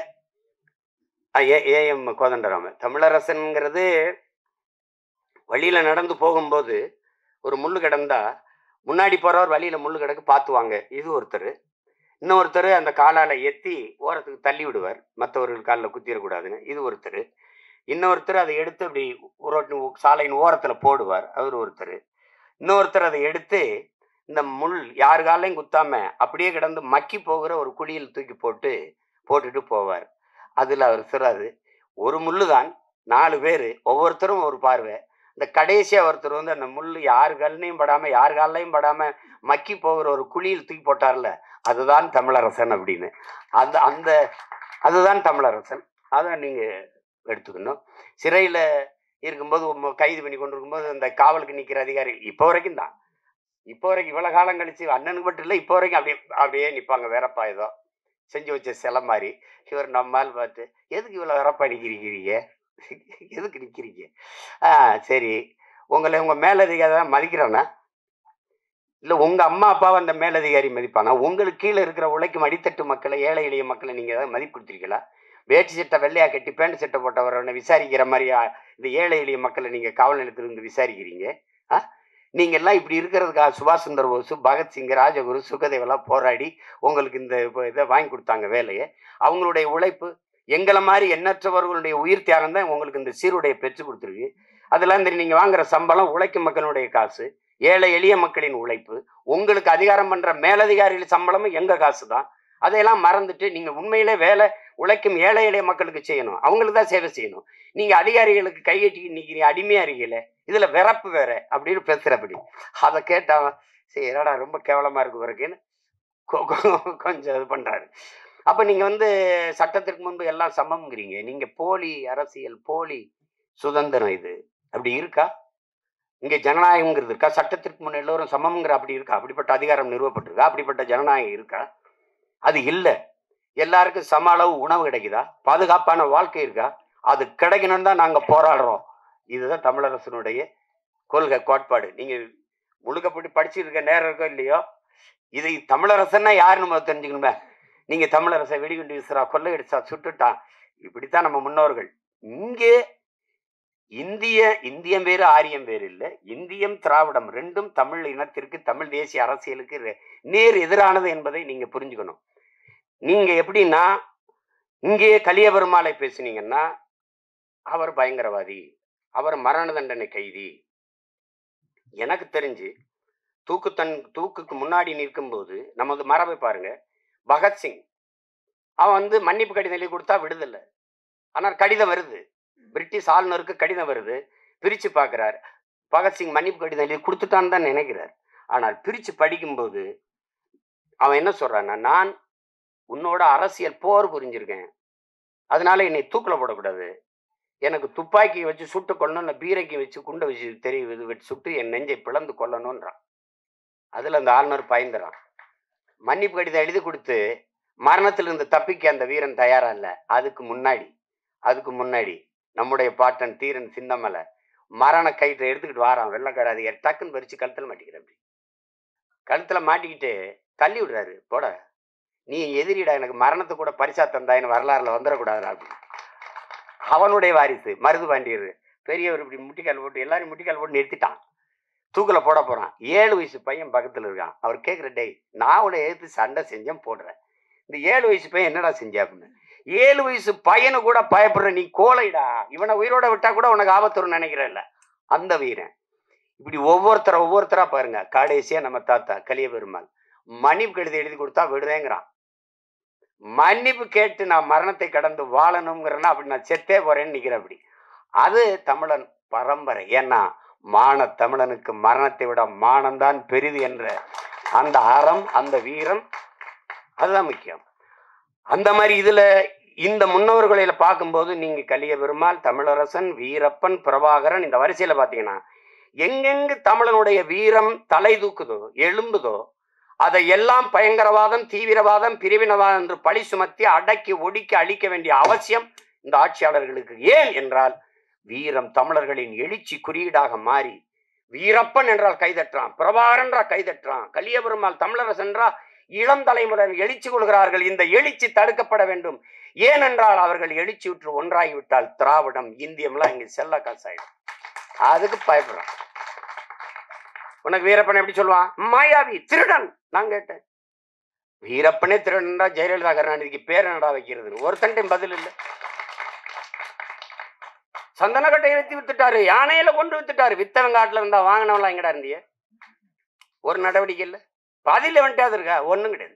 ஏ ஏஎம் கோதண்டராமன் தமிழரசனுங்கிறது வழியில் நடந்து போகும்போது ஒரு முள்ளு கிடந்தா முன்னாடி போகிறவர் வழியில் முள்ளு கிடக்கு பார்த்துவாங்க இது ஒருத்தர் இன்னொருத்தர் அந்த காலால் எத்தி ஓரத்துக்கு தள்ளி விடுவார் மற்றவர்கள் காலில் குத்திடக்கூடாதுன்னு இது ஒருத்தர் இன்னொருத்தர் அதை எடுத்து அப்படி ரோட்டு சாலையின் ஓரத்தில் போடுவார் அவர் ஒருத்தர் இன்னொருத்தர் அதை எடுத்து இந்த முள் யார் காலையும் குத்தாம அப்படியே கிடந்து மக்கி போகிற ஒரு குழியில் தூக்கி போட்டு போட்டுட்டு போவார் அதில் அவர் சொல்றாரு ஒரு முள்ளு தான் நாலு பேர் ஒவ்வொருத்தரும் ஒரு பார்வை இந்த கடைசியாக ஒருத்தர் வந்து அந்த முள் யார் கல்லையும் படாமல் யார் காலையும் படாமல் மக்கி போகிற ஒரு குழியில் தூக்கி போட்டார்ல அதுதான் தமிழரசன் அப்படின்னு அந்த அந்த அதுதான் தமிழரசன் அதை நீங்கள் எடுத்துக்கணும் சிறையில் இருக்கும்போது உம்ம கைது பண்ணி கொண்டு இருக்கும்போது அந்த காவலுக்கு நிற்கிற அதிகாரி இப்போ வரைக்கும் தான் இப்போ வரைக்கும் இவ்வளோ காலம் கழிச்சு அண்ணனுக்கு மட்டும் இல்லை இப்போ வரைக்கும் அப்படியே அப்படியே நிற்பாங்க வேறப்பா ஏதோ செஞ்சு வச்ச சிலை மாதிரி இவர் நம்மால் பார்த்து எதுக்கு இவ்வளோ வேறப்பா நிற்கிறீங்க எதுக்கு நிற்கிறீங்க ஆ சரி உங்களை உங்கள் மேலதிகாரி தான் மதிக்கிறேன்னா இல்லை உங்கள் அம்மா அப்பாவை அந்த மேலதிகாரி மதிப்பானா உங்களுக்கு கீழே இருக்கிற உழைக்கும் அடித்தட்டு மக்களை ஏழை எளிய மக்களை நீங்கள் ஏதாவது மதிப்பு கொடுத்துருக்கீங்களா வேட்டி சட்டை வெள்ளையா கட்டி பேண்ட் சட்டை போட்டவரை விசாரிக்கிற மாதிரி ஆ, இந்த ஏழை எளிய மக்களை நீங்கள் காவல் நிலையத்துல இருந்து விசாரிக்கிறீங்க ஆ நீங்க எல்லாம் இப்படி இருக்கிறதுக்காக சுபாஷ் சந்திர போஸ் பகத்சிங் ராஜகுரு சுகதேவெல்லாம் போராடி உங்களுக்கு இந்த இப்ப இதை வாங்கி கொடுத்தாங்க வேலையை அவங்களுடைய உழைப்பு எங்களை மாதிரி எண்ணற்றவர்களுடைய உயிர் தியாகம் தான் உங்களுக்கு இந்த சீருடையை பெற்று கொடுத்துருக்கு அதெல்லாம் இந்த நீங்கள் வாங்குற சம்பளம் உழைக்கும் மக்களுடைய காசு ஏழை எளிய மக்களின் உழைப்பு உங்களுக்கு அதிகாரம் பண்ற மேலதிகாரிகள் சம்பளமும் எங்க காசு தான் அதையெல்லாம் மறந்துட்டு நீங்க உண்மையிலே வேலை உழைக்கும் ஏழை எளிய மக்களுக்கு செய்யணும் அவங்களுக்கு தான் சேவை செய்யணும் நீங்க அதிகாரிகளுக்கு கையெட்டி நிக்கிறீங்க அடிமையா இருக்கீங்களே இதுல விறப்பு வேற அப்படின்னு பேசுறப்படி அதை கேட்டான் சரி என்னடா ரொம்ப கேவலமா இருக்கு பிறகுன்னு கொ- கொ- கொஞ்சம் இது பண்றாரு அப்ப நீங்க வந்து சட்டத்திற்கு முன்பு எல்லாம் சமம்ங்கிறீங்க நீங்க போலி அரசியல் போலி சுதந்திரம் இது அப்படி இருக்கா இங்க ஜனநாயகம்ங்கிறது இருக்கா சட்டத்திற்கு முன் எல்லோரும் சமம்ங்கிற அப்படி இருக்கா அப்படிப்பட்ட அதிகாரம் நிறுவப்பட்டிருக்கா அப்படிப்பட்ட ஜனநாயகம் இருக்கா அது இல்லை எல்லாருக்கும் சம அளவு உணவு கிடைக்குதா பாதுகாப்பான வாழ்க்கை இருக்கா அது கிடைக்கணும்னு தான் நாங்கள் போராடுறோம் இதுதான் தமிழரசனுடைய கொள்கை கோட்பாடு நீங்கள் முழுக்கப்பட்டு படிச்சுட்டு இருக்க நேரம் இருக்கோ இல்லையோ இது தமிழரசன்னா யாருன்னு முதல்ல தெரிஞ்சுக்கணுமே நீங்கள் தமிழரசை வெடிகுண்டு வீசுறா கொள்ளையடிச்சா சுட்டுட்டான் இப்படித்தான் நம்ம முன்னோர்கள் இங்கே இந்திய இந்தியம் வேறு ஆரியம் வேறு இல்லை இந்தியம் திராவிடம் ரெண்டும் தமிழ் இனத்திற்கு தமிழ் தேசிய அரசியலுக்கு ரெ- நேர் எதிரானது என்பதை நீங்க புரிஞ்சுக்கணும் நீங்க எப்படின்னா இங்கே கலிய பெருமாளை பேசுனீங்கன்னா அவர் பயங்கரவாதி அவர் மரண தண்டனை கைதி எனக்கு தெரிஞ்சு தூக்கு தன் தூக்குக்கு முன்னாடி நிற்கும்போது நமது மரபை பாருங்க பகத்சிங் அவன் வந்து மன்னிப்பு கடிதம் எழுதி கொடுத்தா விடுதலை ஆனால் கடிதம் வருது பிரிட்டிஷ் ஆளுநருக்கு கடிதம் வருது பிரித்து பார்க்குறார் பகத்சிங் மன்னிப்பு கடிதம் எழுதி கொடுத்துட்டான்னு தான் நினைக்கிறார் ஆனால் பிரித்து படிக்கும்போது அவன் என்ன சொல்றான்னா நான் உன்னோட அரசியல் போர் புரிஞ்சிருக்கேன் அதனால என்னை தூக்கில் போடக்கூடாது எனக்கு துப்பாக்கி வச்சு சுட்டு கொல்லணும் இல்லை பீரைக்கு வச்சு குண்டை வச்சு தெரிய இது வச்சு சுட்டு என் நெஞ்சை பிளந்து கொல்லணுன்றான் அதில் அந்த ஆளுநர் பயந்துறான் மன்னிப்பு கடிதம் எழுதி கொடுத்து மரணத்திலிருந்து தப்பிக்க அந்த வீரன் தயாரா இல்லை அதுக்கு முன்னாடி அதுக்கு முன்னாடி நம்முடைய பாட்டன் தீரன் சின்னமலை மரண கயிற்றை எடுத்துக்கிட்டு வாரான் வெள்ளக்கார அதிகாரி டக்குன்னு பறிச்சு கழுத்தில் மாட்டிக்கிற அப்படி கழுத்தில் மாட்டிக்கிட்டு தள்ளி விடுறாரு போட நீ எதிரிடா எனக்கு மரணத்தை கூட பரிசா தந்தாயின்னு வரலாறுல வந்துடக்கூடாதுடா அப்படின்னு அவனுடைய வாரிசு மருது பாண்டியர் பெரியவர் இப்படி முட்டிக்கால் போட்டு எல்லாரும் முட்டிக்கால் போட்டு நிறுத்திட்டான் தூக்கில போட போறான் ஏழு வயசு பையன் பக்கத்துல இருக்கான் அவர் கேட்குற டேய் நான் உன்னை எதிர்த்து சண்டை செஞ்சேன் போடுறேன் இந்த ஏழு வயசு பையன் என்னடா செஞ்ச அப்படின்னு ஏழு வயசு பையனு கூட பயப்படுற நீ கோழைடா இவனை உயிரோட விட்டா கூட உனக்கு ஆபத்து வரும்னு நினைக்கிறல்ல அந்த வீரன் இப்படி ஒவ்வொருத்தர ஒவ்வொருத்தரா பாருங்க கடைசியா நம்ம தாத்தா கலிய பெருமாள் மன்னிப்பு கழுதி எழுதி கொடுத்தா விடுதேங்கிறான் மன்னிப்பு கேட்டு நான் மரணத்தை கடந்து வாழணுங்கிறேன்னா அப்படி நான் செத்தே போறேன்னு நிக்கிறேன் அப்படி அது தமிழன் பரம்பரை ஏன்னா மான தமிழனுக்கு மரணத்தை விட மானம்தான் பெரிது என்ற அந்த அறம் அந்த வீரம் அதுதான் முக்கியம் அந்த மாதிரி இதுல இந்த முன்னோர்களில பார்க்கும்போது நீங்க கலிய பெருமாள் தமிழரசன் வீரப்பன் பிரபாகரன் இந்த வரிசையில பாத்தீங்கன்னா எங்கெங்கு தமிழனுடைய வீரம் தலை தூக்குதோ எழும்புதோ அதை எல்லாம் பயங்கரவாதம் தீவிரவாதம் பிரிவினவாதம் என்று பழி சுமத்தி அடக்கி ஒடுக்கி அழிக்க வேண்டிய அவசியம் இந்த ஆட்சியாளர்களுக்கு ஏன் என்றால் வீரம் தமிழர்களின் எழுச்சி குறியீடாக மாறி வீரப்பன் என்றால் கைதட்டுறான் பிரபாகரன் என்றால் கைதட்டுறான் கலியபெருமாள் தமிழரசன் என்றால் இளம் தலைமுறையில் எழுச்சி கொள்கிறார்கள் இந்த எழுச்சி தடுக்கப்பட வேண்டும் ஏனென்றால் அவர்கள் எழுச்சியுற்று ஒன்றாகிவிட்டால் திராவிடம் இந்தியம்லாம் இங்க செல்ல காசாயிடும் அதுக்கு பயப்படுறான் உனக்கு வீரப்பன் எப்படி சொல்லுவான் மாயாவி திருடன் நான் கேட்டேன் வீரப்பனே திருடன்டா ஜெயலலிதா கருணாநிதிக்கு பேர் என்னடா வைக்கிறது ஒருத்தன்ட்டையும் பதில் இல்லை சந்தனக்கட்டையை வித்து வித்துட்டாரு யானையில கொண்டு வித்துட்டாரு வித்தவன் காட்டுல இருந்தா வாங்கினவன்லாம் எங்கடா இருந்திய ஒரு நடவடிக்கை இல்லை பாதியில வந்துட்டாது இருக்கா ஒண்ணும் கிடையாது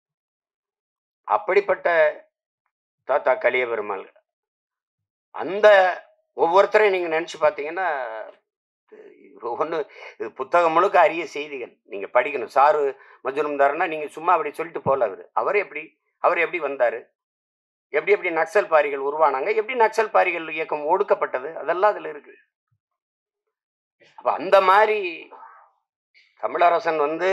அப்படிப்பட்ட தாத்தா கலிய பெருமாள் அந்த ஒவ்வொருத்தரையும் நீங்க நினைச்சு பார்த்தீங்கன்னா ஒன்று இது புத்தகம் முழுக்க அரிய செய்திகள் நீங்க படிக்கணும் சாரு மஜுனம்தாருன்னா நீங்க சும்மா அப்படி சொல்லிட்டு போல அவர் அவர் எப்படி அவர் எப்படி வந்தாரு எப்படி எப்படி நக்சல் பாரிகள் உருவானாங்க எப்படி நக்சல் பாரிகள் இயக்கம் ஒடுக்கப்பட்டது அதெல்லாம் அதுல இருக்கு அப்ப அந்த மாதிரி தமிழரசன் வந்து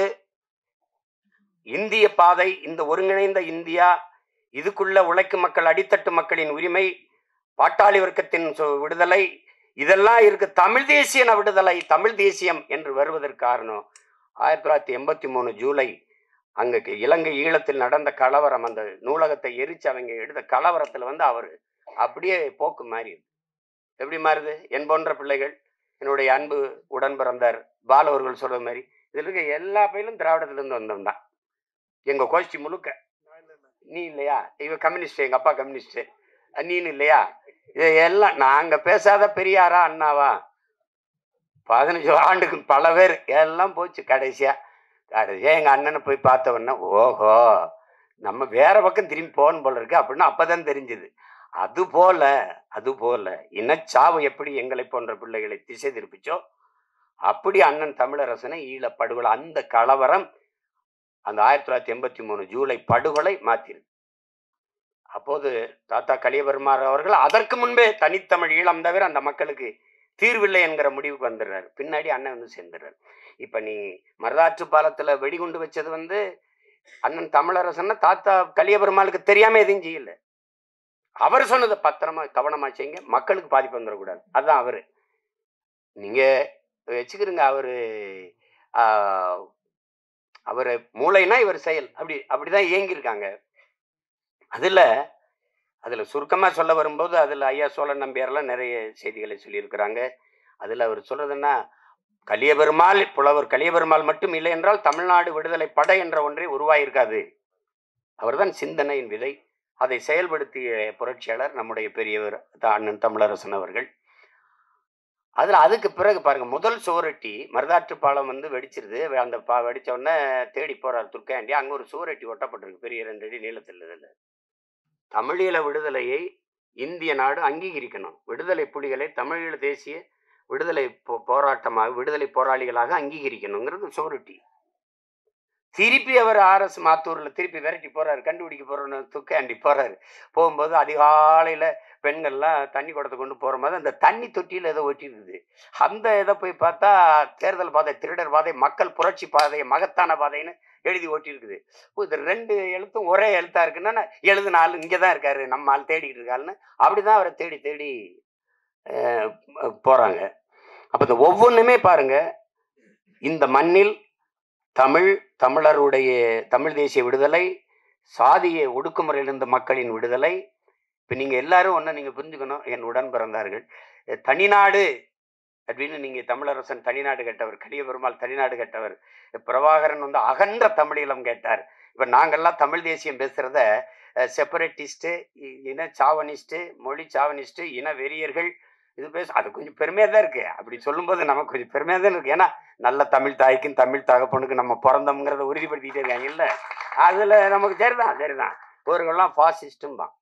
இந்திய பாதை இந்த ஒருங்கிணைந்த இந்தியா இதுக்குள்ள உழைக்கும் மக்கள் அடித்தட்டு மக்களின் உரிமை பாட்டாளி வர்க்கத்தின் சு- விடுதலை இதெல்லாம் இருக்கு தமிழ் தேசியன விடுதலை தமிழ் தேசியம் என்று வருவதற்கு காரணம் ஆயிரத்தி தொள்ளாயிரத்தி எண்பத்தி மூணு ஜூலை அங்க இலங்கை ஈழத்தில் நடந்த கலவரம் அந்த நூலகத்தை எரிச்சு அவங்க எடுத்த கலவரத்துல வந்து அவர் அப்படியே போக்கு மாறியது எப்படி மாறுது என் போன்ற பிள்ளைகள் என்னுடைய அன்பு உடன் பிறந்தார் பால அவர்கள் சொல்ற மாதிரி இதுல இருக்க எல்லா பயிலும் திராவிடத்துல இருந்து வந்தவன் தான் எங்க கோஷ்டி முழுக்க நீ இல்லையா இவ கம்யூனிஸ்ட் எங்க அப்பா கம்யூனிஸ்ட் நீனு இல்லையா இது எல்லாம் நாங்க பேசாத பெரியாரா அண்ணாவா பதினஞ்சு ஆண்டுக்கு பல பேர் எல்லாம் போச்சு கடைசியா கடைசியா எங்க அண்ணனை போய் பார்த்த உடனே ஓஹோ நம்ம வேற பக்கம் திரும்பி போகணும் போல இருக்கு அப்படின்னு அப்பதான் தெரிஞ்சது அது போல அது போல இனச்சாவு எப்படி எங்களை போன்ற பிள்ளைகளை திசை திருப்பிச்சோ அப்படி அண்ணன் தமிழரசனை ஈழ படுகொலை அந்த கலவரம் அந்த ஆயிரத்தி தொள்ளாயிரத்தி எண்பத்தி மூணு ஜூலை படுகொலை மாத்திரு அப்போது தாத்தா கலியபெருமார் அவர்கள் அதற்கு முன்பே தனித்தமிழ் ஈழம் தவிர அந்த மக்களுக்கு தீர்வில்லை என்கிற முடிவுக்கு வந்துடுறாரு பின்னாடி அண்ணன் வந்து சேர்ந்துடுறாரு இப்ப நீ மருதாற்று பாலத்துல வெடிகுண்டு வச்சது வந்து அண்ணன் தமிழரசன்னா தாத்தா கலியபெருமாளுக்கு தெரியாம எதுவும் செய்யல அவர் சொன்னதை பத்திரமா கவனமா செய்யுங்க மக்களுக்கு பாதிப்பு வந்துடக்கூடாது அதுதான் அவரு நீங்க வச்சுக்கிறீங்க அவரு ஆஹ், அவரு மூளைனா இவர் செயல் அப்படி அப்படிதான் இயங்கியிருக்காங்க அதுல அதுல சுருக்கமா சொல்ல வரும்போது அதுல ஐயா சோழன் நம்பியாரெல்லாம் நிறைய செய்திகளை சொல்லியிருக்கிறாங்க அதுல அவர் சொல்றதுன்னா கலியபெருமாள் புலவர் கலியபெருமாள் மட்டும் இல்லை என்றால் தமிழ்நாடு விடுதலை படை என்ற ஒன்றே உருவாயிருக்காது அவர்தான் சிந்தனையின் விதை அதை செயல்படுத்திய புரட்சியாளர் நம்முடைய பெரியவர் த- அண்ணன் தமிழரசன் அவர்கள் அதுல அதுக்கு பிறகு பாருங்க முதல் சுவரொட்டி மருதாற்று பாலம் வந்து வெடிச்சிருது வெ- அந்த பா வெடிச்ச உடனே தேடி போறார் துர்க்கையாண்டி அங்க ஒரு சுவரொட்டி ஒட்டப்பட்டிருக்கு பெரிய ரெண்டு அடி நீளத்தில் இதுல தமிழீழ விடுதலையை இந்திய நாடு அங்கீகரிக்கணும் விடுதலை புலிகளை தமிழீழ தேசிய விடுதலை போ- போராட்டமாக விடுதலை போராளிகளாக அங்கீகரிக்கணுங்கிறது சுவரொட்டி திருப்பி அவர் ஆர்எஸ் மாத்தூர்ல திருப்பி விரட்டி போறாரு கண்டுபிடிக்க போறோன்னு துக்கையாண்டி போறாரு போகும்போது அதிகாலையில பெண்கள்லாம் தண்ணி குடத்தை கொண்டு போற மாதிரி அந்த தண்ணி தொட்டியில் ஏதோ ஒட்டிருக்குது அந்த இதை போய் பார்த்தா தேர்தல் பாதை திருடர் பாதை மக்கள் புரட்சி பாதை மகத்தான பாதைன்னு எழுதி ஒட்டியிருக்குது ஓ, இது ரெண்டு எழுத்தும் ஒரே எழுத்தா இருக்குன்னா எழுதுன ஆள் இங்கே தான் இருக்காரு நம்ம ஆள் தேடிட்டு இருக்காருன்னு அப்படிதான் அவரை தேடி தேடி அஹ், போறாங்க அப்ப இந்த ஒவ்வொன்றுமே பாருங்க இந்த மண்ணில் தமிழ் தமிழருடைய தமிழ் தேசிய விடுதலை சாதிய ஒடுக்குமுறையிலிருந்து மக்களின் விடுதலை இப்போ நீங்கள் எல்லாரும் ஒன்று நீங்கள் புரிஞ்சுக்கணும் என் உடன் பிறந்தார்கள் அஹ் தனிநாடு அப்படின்னு நீங்கள் தமிழரசன் தனிநாடு கேட்டவர் கலிய பெருமாள் தனிநாடு கேட்டவர் பிரபாகரன் வந்து அகன்ற தமிழீழம் கேட்டார் இப்போ நாங்கள்லாம் தமிழ் தேசியம் பேசுகிறத செப்பரேட்டிஸ்ட்டு இன சாவனிஸ்ட்டு மொழி சாவனிஸ்ட்டு இன வெறியர்கள் இது பேச அது கொஞ்சம் பெருமையாக தான் இருக்குது அப்படி சொல்லும்போது நமக்கு கொஞ்சம் பெருமையாக தான் இருக்குது ஏன்னா நல்ல தமிழ் தாய்க்கும் தமிழ் தகப்பனுக்கு நம்ம பிறந்தோம்ங்கிறத உறுதிப்படுத்திக்கிட்டே இருக்காங்க இல்லை அதில் நமக்கு சரிதான் சரிதான் இவர்கள்லாம் ஃபாசிஸ்ட்டும் தான்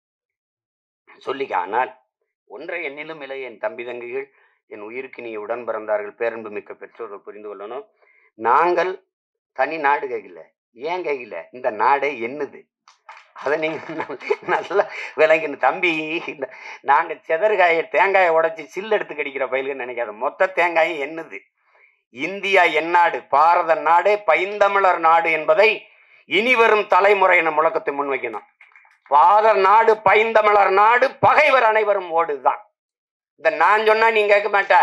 சொல்லிக்க ஆனால் ஒன்றை என்னிலும் இல்லை என் தம்பி தங்கைகள் என் உயிருக்கு நீ உடன் பிறந்தார்கள் பேரன்பு மிக்க பெற்றோர்கள் புரிந்து கொள்ளணும் நாங்கள் தனி நாடு கையில் ஏன் கையில் இந்த நாடே என்னது அதை நீங்கள் நல்லா விளங்கணும் தம்பி இந்த நாங்கள் செதறுகாயை தேங்காயை உடைச்சி சில்லு எடுத்து கடிக்கிற பயிலுன்னு நினைக்காத மொத்த தேங்காயும் என்னது இந்தியா எந்நாடு பாரத நாடே பைந்தமிழர் நாடு என்பதை இனி வரும் தலைமுறையின முழக்கத்தை முன்வைக்கணும் பாரத நாடு பைந்தமிழர் நாடு பகைவர் அனைவரும் ஓடுதான் இந்த நான் சொன்னா நீங்க கேட்க மாட்ட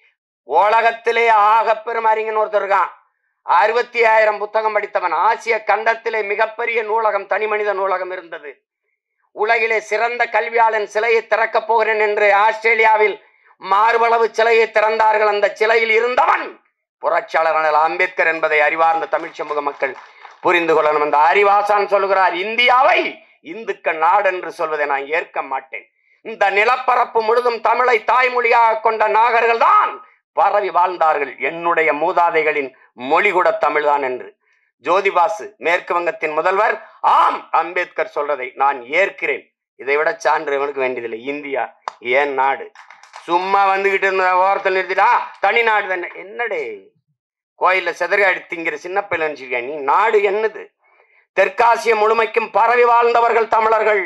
உலகத்திலே ஆக பெரும் அறிஞன் ஒருத்தர் இருக்கான் அறுபத்தி ஆயிரம் புத்தகம் படித்தவன் ஆசிய கண்டத்திலே மிகப்பெரிய நூலகம் தனி மனித நூலகம் இருந்தது உலகிலே சிறந்த கல்வியாளன் சிலையை திறக்கப் போகிறேன் என்று ஆஸ்திரேலியாவில் மார்பளவு சிலையை திறந்தார்கள் அந்த சிலையில் இருந்தவன் புரட்சியாளர் அண்ணல் அம்பேத்கர் என்பதை அறிவார்ந்த தமிழ் சமூக மக்கள் புரிந்து கொள்ளணும் அந்த அறிவாசான் சொல்கிறார் இந்தியாவை இந்துக்கள் நாடு என்று சொல்வதை நான் ஏற்க மாட்டேன் இந்த நிலப்பரப்பு முழுதும் தமிழை தாய்மொழியாக கொண்ட நாகர்கள் தான் பரவி வாழ்ந்தார்கள் என்னுடைய மூதாதைகளின் மொழி கூட தமிழ்தான் என்று ஜோதிபாசு மேற்கு வங்கத்தின் முதல்வர் ஆம் அம்பேத்கர் சொல்றதை நான் ஏற்கிறேன் இதை விட சான்று இவனுக்கு வேண்டியதில்லை இந்தியா ஏன் நாடு சும்மா வந்துகிட்டு இருந்த ஓரத்தில் நிறுத்திட்டா தனி நாடு தானே என்னடே கோயில்ல செதறாடி திங்கிற சின்ன பிள்ளை நினைச்சிருக்கியா நீ நாடு என்னது தெற்காசிய முழுமைக்கும் பரவி வாழ்ந்தவர்கள் தமிழர்கள்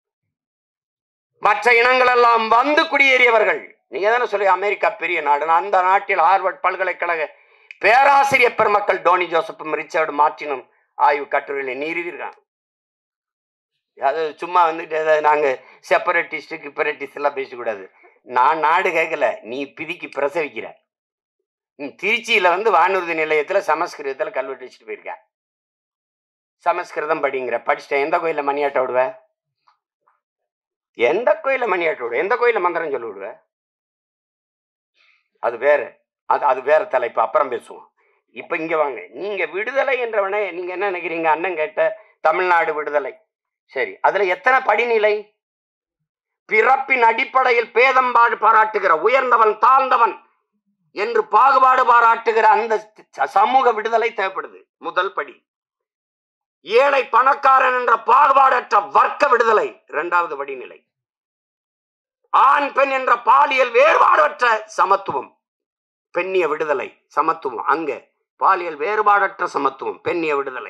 மற்ற இனங்கள் எல்லாம் வந்து குடியேறியவர்கள் நீங்க தானே சொல்லி அமெரிக்கா பெரிய நாடு அந்த நாட்டில் ஹார்வர்ட் பல்கலைக்கழக பேராசிரியர் பெருமக்கள் டோனி ஜோசப்பும் ரிச்சர்டு மார்டினும் ஆய்வு கட்டுரைகளை நீறியிருக்காங்க அது சும்மா வந்துட்டு ஏதாவது நாங்கள் செப்பரேட்டிஸ்ட்டு கிப்பரேட்டிஸ்ட் எல்லாம் பேசக்கூடாது நான் நாடு கேட்கல நீ பிதிக்கு பிரசவிக்கிற நீ திருச்சியில் வந்து வானூர்தி நிலையத்தில் சமஸ்கிருதத்தில் கல்வெட்டு வச்சுட்டு போயிருக்க சமஸ்கிருதம் படிங்கிற படிச்சிட்டேன் எந்த கோயிலில் மணியாட்ட விடுவ எந்த கோயிலில் மணியாட்ட விடுவ எந்த கோயிலில் மந்திரம் சொல்லி விடுவ அது வேற அது அது வேற தலைப்பு அப்புறம் பேசுவோம் இப்போ இங்கே வாங்க நீங்கள் விடுதலை என்றவனே நீங்கள் என்ன நினைக்கிறீங்க அண்ணன் கேட்ட தமிழ்நாடு விடுதலை சரி அதில் எத்தனை படிநிலை பிறப்பின் அடிப்படையில் பேதம்பாடு பாராட்டுகிற உயர்ந்தவன் தாழ்ந்தவன் என்று பாகுபாடு பாராட்டுகிற அந்த ச- சமூக விடுதலை தேவைப்படுது முதல் படி ஏழை பணக்காரன் என்ற பாகுபாடற்ற வர்க்க விடுதலை இரண்டாவது படிநிலை ஆண் பெண் என்ற பாலியல் வேறுபாடற்ற சமத்துவம் பெண்ணிய விடுதலை சமத்துவம் அங்க பாலியல் வேறுபாடற்ற சமத்துவம் பெண்ணிய விடுதலை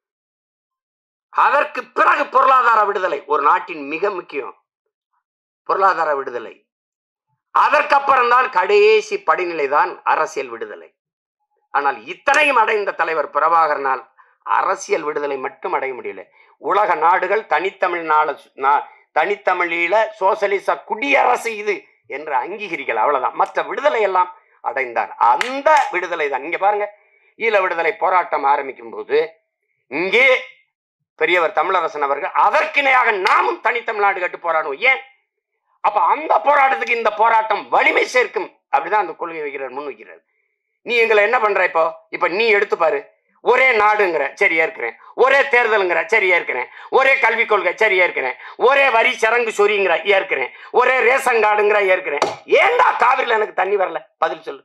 அதற்கு பிறகு பொருளாதார விடுதலை ஒரு நாட்டின் மிக முக்கியம் பொருளாதார விடுதலை அதற்கப்புறம் தான் கடைசி படிநிலை தான் அரசியல் விடுதலை ஆனால் இத்தனையும் அடைந்த தலைவர் பிரபாகரனால் அரசியல் விடுதலை மட்டும் அடைய முடியல உலக நாடுகள் தனித்தமிழ் நாள நா- தனித்தமிழீழ சோசலிச குடியரசு இது என்று அங்கீகரிக்கல அவ்வளவுதான் மற்ற விடுதலை எல்லாம் அடைந்தார் அந்த விடுதலை தான் இங்க பாருங்க ஈழ விடுதலை போராட்டம் ஆரம்பிக்கும் போது இங்கே பெரியவர் தமிழரசன் அவர்கள் அதற்கிணையாக நாமும் தனித்தமிழ்நாடு கட்டு போராடுவோம் ஏன் அப்ப அந்த போராட்டத்துக்கு இந்த போராட்டம் வலிமை சேர்க்கும் அப்படிதான் அந்த கொள்கை வைக்கிறார் முன் வைக்கிறார் நீ எங்களை என்ன பண்ற இப்போ இப்ப நீ எடுத்து பாரு ஒரே நாடுங்கிற சரி ஏற்கிறேன் ஒரே தேர்தலுங்கிற சரி ஏற்கிறேன் ஒரே கல்விக் கொள்கை சரி ஏற்கிறேன் ஒரே வரி சரங்கு சொரிங்கிற ஏற்கிறேன் ஒரே ரேஷன் கார்டுங்கிற ஏற்கிறேன் ஏன்டா காவிரியில் எனக்கு தண்ணி வரல பதில் சொல்லு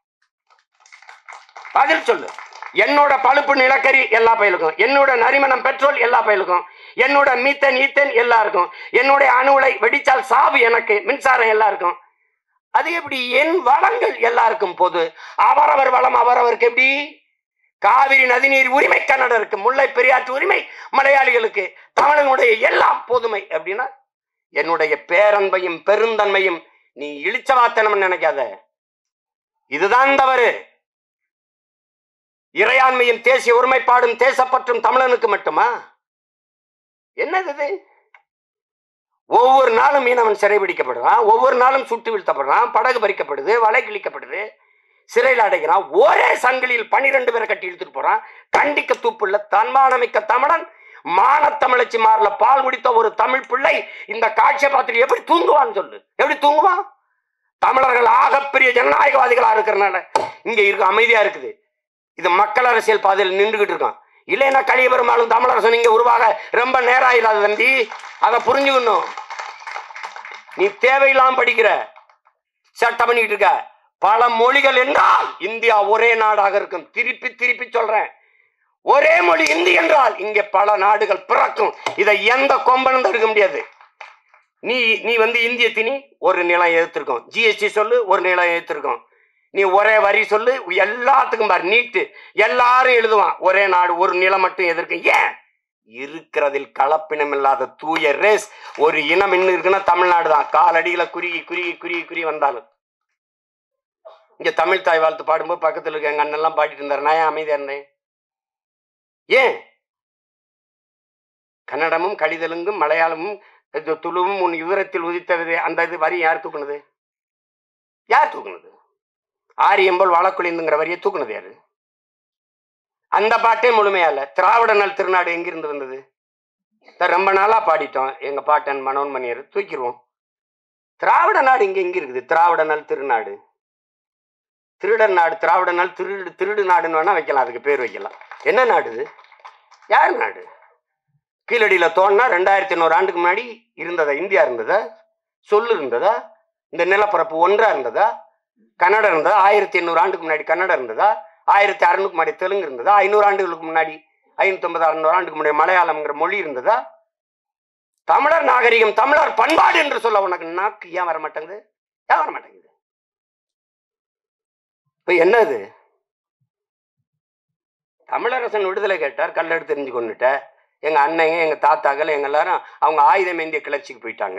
பதில் சொல்லு என்னோட பழுப்பு நிலக்கரி எல்லா பயிலுக்கும் என்னோட நரிமணம் பெட்ரோல் எல்லா பயிலுக்கும் என்னோட மீத்தன் ஈத்தன் எல்லாருக்கும் என்னுடைய அணு உலை வெடிச்சால் சாவு எனக்கு மின்சாரம் எல்லாருக்கும் அது எப்படி என் வளங்கள் எல்லாருக்கும் பொது அவரவர் வளம் அவரவருக்கு எப்படி காவிரி நதிநீர் உரிமை கன்னடருக்கு முல்லை பெரியாற்று உரிமை மலையாளிகளுக்கு தமிழனுடைய எல்லாம் பொதுமை அப்படின்னா என்னுடைய பேரன்பையும் பெருந்தன்மையும் நீ இழிச்சவாத்தனம் நினைக்காத இதுதான் தவறு இறையாண்மையும் தேசிய ஒருமைப்பாடும் தேசப்பற்றும் தமிழனுக்கு மட்டுமா என்னது இது ஒவ்வொரு நாளும் மீனவன் சிறைபிடிக்கப்படுறான் ஒவ்வொரு நாளும் சுட்டு வீழ்த்தப்படுறான் படகு பறிக்கப்படுது வலை கிழிக்கப்படுது சிறையில் அடைக்கிறான் ஒரே சங்கிலியில் பன்னிரெண்டு பேரை கட்டி இழுத்துட்டு போறான் கண்டிக்க தூப்புள்ள தன்மானமிக்க தமிழன் மானத்தமிழச்சி மாறல பால் குடித்த ஒரு தமிழ் பிள்ளை இந்த காட்சியை பார்த்துட்டு எப்படி தூங்குவான்னு சொல்லு எப்படி தூங்குவான் தமிழர்கள் ஆகப்பெரிய ஜனநாயகவாதிகளா இருக்கிறனால இங்க இருக்க அமைதியா இருக்குது இது மக்கள் அரசியல் பாதையில் நின்றுகிட்டு இருக்கான் இல்லைன்னா கலிய பெருமாளும் தமிழரசன் இங்க உருவாக ரொம்ப நேரம் ஆயிடாது தம்பி அதை புரிஞ்சுக்கணும் நீ தேவையில்லாம படிக்கிற சட்டம் பண்ணிட்டு இருக்க பல மொழிகள் என்றால் இந்தியா ஒரே நாடாக இருக்கும் திருப்பி திருப்பி சொல்றேன் ஒரே மொழி இந்தி என்றால் இங்கே பல நாடுகள் பிறக்கும் இதை எந்த கொம்பனும் தடுக்க முடியாது நீ நீ வந்து இந்திய திணி ஒரு நிலம் எதிர்த்திருக்கோம் ஜிஎஸ்டி சொல்லு ஒரு நிலம் எதிர்த்திருக்கோம் நீ ஒரே வரி சொல்லு எல்லாத்துக்கும் பாரு நீட்டு எல்லாரும் எழுதுவான் ஒரே நாடு ஒரு நிலம் மட்டும் எதிர்க்கும் ஏன் இருக்கிறதில் கலப்பினம் இல்லாத தூய ரேஸ் ஒரு இனம் இன்னும் இருக்குன்னா தமிழ்நாடு தான் காலடியில குறுகி குறுகி குறுகி குறுகி வந்தாலும் இங்க தமிழ் தாய் வாழ்த்து பாடும்போது பக்கத்துல இருக்க எங்க அண்ணெல்லாம் பாடிட்டு இருந்தாரு நான் ஏன் அமைதியா இருந்தேன் ஏன் கன்னடமும் கடிதலுங்கும் மலையாளமும் இது துளுவும் உன் விவரத்தில் உதித்த விதை அந்த இது வரி யார் தூக்குனது யார் தூக்குனது ஆரியம்பல் வாழக்குழிந்துங்கிற வரியை தூக்குனது யாரு அந்த பாட்டே முழுமையா இல்ல திராவிட நாள் திருநாடு எங்கிருந்து வந்தது இத ரொம்ப நாளா பாடிட்டோம் எங்க பாட்டன் மனோன்மணியர் தூக்கிடுவோம் திராவிட நாடு இங்க எங்க இருக்குது திராவிட நாள் திருநாடு திருடன் நாடு திராவிட நாள் திருடு திருடு நாடுன்னு வேணா வைக்கலாம் அதுக்கு பேர் வைக்கலாம் என்ன நாடு இது யார் நாடு கீழடியில தோணுனா ரெண்டாயிரத்தி ஐநூறு ஆண்டுக்கு முன்னாடி இருந்ததா இந்தியா இருந்ததா சொல்லு இருந்ததா இந்த நிலப்பரப்பு ஒன்றா இருந்ததா கன்னடம் இருந்ததா ஆயிரத்தி எண்ணூறு ஆண்டுக்கு முன்னாடி கன்னடம் இருந்ததா ஆயிரத்தி அறுநூறுக்கு முன்னாடி தெலுங்கு இருந்ததா ஐநூறு ஆண்டுகளுக்கு முன்னாடி ஐநூத்தி ஐம்பது அறுநூறு ஆண்டுக்கு முன்னாடி மலையாளம்ங்கிற மொழி இருந்ததா தமிழர் நாகரிகம் தமிழர் பண்பாடு என்று சொல்ல உனக்கு நாக்கு ஏன் வர மாட்டேங்குது ஏன் வர மாட்டேங்குது இப்ப என்னது தமிழரசன் விடுதலை கேட்டார் கல்லெடு தெரிஞ்சு கொண்டுட்ட எங்க அண்ணங்க எங்க தாத்தாக்கள் எங்க எல்லாரும் அவங்க ஆயுதம் ஏந்திய கிளர்ச்சிக்கு போயிட்டாங்க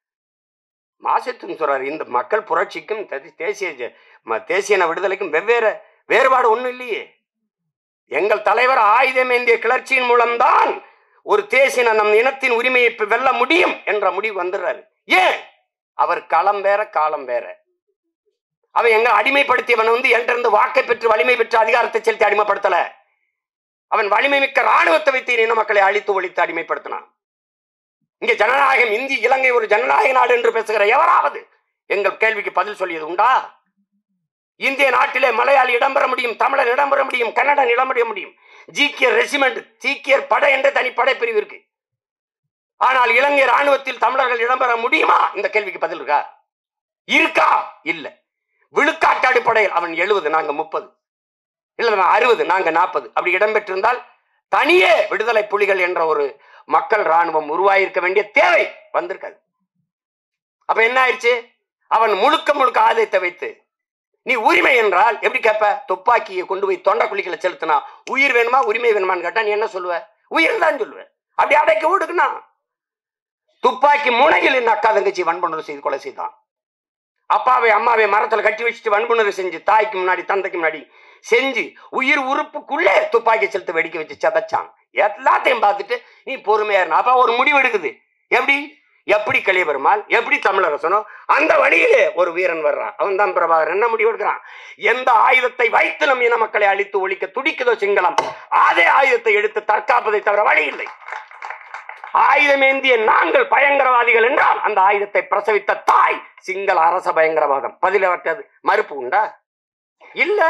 மாசத்துன்னு சொல்றாரு இந்த மக்கள் புரட்சிக்கும் ததி- தேசிய ஜ- ம- தேசிய இன விடுதலைக்கும் வெவ்வேறு வேறுபாடு ஒண்ணும் இல்லையே எங்கள் தலைவர் ஆயுதம் ஏந்திய கிளர்ச்சியின் மூலம்தான் ஒரு தேசிய நம் இனத்தின் உரிமையை இப்ப வெல்ல முடியும் என்ற முடிவு வந்துடுறாரு ஏன் அவர் களம் வேற காலம் வேற அவன் எங்க அடிமைப்படுத்தியவன் வந்து என்கிட்ட வாக்கை பெற்று வலிமை பெற்று அதிகாரத்தை செலுத்தி அடிமைப்படுத்தல அவன் வலிமை மிக்க ராணுவத்தை வைத்து இன மக்களை அழித்து ஒழித்து அடிமைப்படுத்தினான் இங்க ஜனநாயகம் இந்தி இலங்கை ஒரு ஜனநாயக நாடு என்று பேசுகிற எவராவது எங்கள் கேள்விக்கு பதில் சொல்லியது உண்டா இந்திய நாட்டிலே மலையாளி இடம்பெற முடியும் தமிழன் இடம்பெற முடியும் கன்னடன் இடம்பெற முடியும் ஜீக்கியர் ரெசிமெண்ட் சீக்கியர் படை என்ற தனி படைப்பிரிவு இருக்கு ஆனால் இலங்கை ராணுவத்தில் தமிழர்கள் இடம்பெற முடியுமா இந்த கேள்விக்கு பதில் இருக்கா இருக்கா இல்ல விழுக்காட்டு அடிப்படையில் அவன் எழுபது நாங்க முப்பது இல்ல அறுபது நாங்க நாற்பது அப்படி இடம்பெற்றிருந்தால் தனியே விடுதலை புலிகள் என்ற ஒரு மக்கள் ராணுவம் உருவாயிருக்க வேண்டிய தேவை வந்திருக்காது அப்ப என்ன ஆயிடுச்சு அவன் முழுக்க முழுக்க ஆதாயத்தை வைத்து நீ உரிமை என்றால் எப்படி கேட்ப துப்பாக்கியை கொண்டு போய் தொண்டை குழிக்கல செலுத்தினா உயிர் வேணுமா உரிமை வேணுமான்னு கேட்டா நீ என்ன சொல்லுவ உயிர் தான் சொல்லுவ அப்படி அடைக்க ஓடுக்குனா துப்பாக்கி முனையில் இந்த அக்கா தங்கச்சி வன்புணர்வு செய்து கொலை செய்தான் அப்பாவை அம்மாவை மரத்துல கட்டி வச்சுட்டு வன்புணர்வு செஞ்சு தாய்க்கு முன்னாடி தந்தைக்கு முன்னாடி செஞ்சு உயிர் உறுப்புக்குள்ளே துப்பாக்கி செலுத்து வெடிக்க வச்சு சதைச்சான் எல்லாத்தையும் பார்த்துட்டு நீ பொறுமையா இருந்தா அப்ப ஒரு முடிவு எடுக்குது எப்படி எப்படி கலிய பெருமாள் எப்படி தமிழரசனோ அந்த வழியிலே ஒரு வீரன் வர்றான் அவன் தான் பிரபாகரன் என்ன முடிவு எடுக்கிறான் எந்த ஆயுதத்தை வைத்து நம் இன மக்களை அழித்து ஒழிக்க துடிக்குதோ சிங்களம் அதே ஆயுதத்தை எடுத்து தற்காப்பதை தவிர வழி இல்லை ஆயுதமேந்திய நாங்கள் பயங்கரவாதிகள் என்றால் அந்த ஆயுதத்தை பிரசவித்த தாய் சிங்கள அரச பயங்கரவாதம் பதில் அவற்றது மறுப்பு உண்டா இல்ல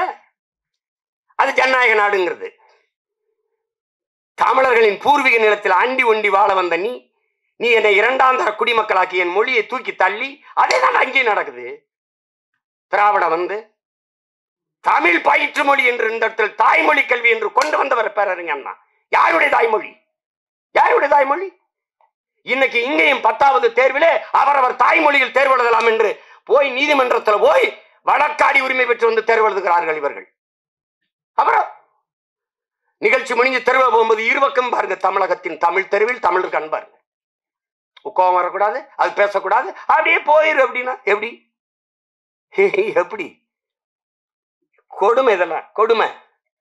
அது ஜனநாயக நாடுங்கிறது தமிழர்களின் பூர்வீக நிலத்தில் அண்டி ஒண்டி வாழ வந்த நீ நீ என்னை இரண்டாம் தர குடிமக்களாக்கி என் மொழியை தூக்கி தள்ளி அதே தான் அங்கேயும் நடக்குது திராவிட வந்து தமிழ் பயிற்று மொழி என்று இந்த இடத்தில் தாய்மொழி கல்வி என்று கொண்டு வந்தவர் பேரறிஞர் அண்ணா யாருடைய தாய்மொழி யாருடைய தாய்மொழி இன்னைக்கு இங்கேயும் பத்தாவது தேர்விலே அவரவர் தாய்மொழியில் தேர்வு எழுதலாம் என்று போய் நீதிமன்றத்தில் போய் வழக்காடி உரிமை பெற்று வந்து தேர்வு எழுதுகிறார்கள் இவர்கள் அப்புறம் நிகழ்ச்சி முடிஞ்சு தெருவில் போகும்போது இருபக்கம் பாருங்க தமிழகத்தின் தமிழ் தெருவில் தமிழுக்கு அன்பாருங்க கோவம் வரக்கூடாது அது பேசக்கூடாது அப்படியே போயிரு அப்படின்னா எப்படி எப்படி கொடுமை இதெல்லாம் கொடுமை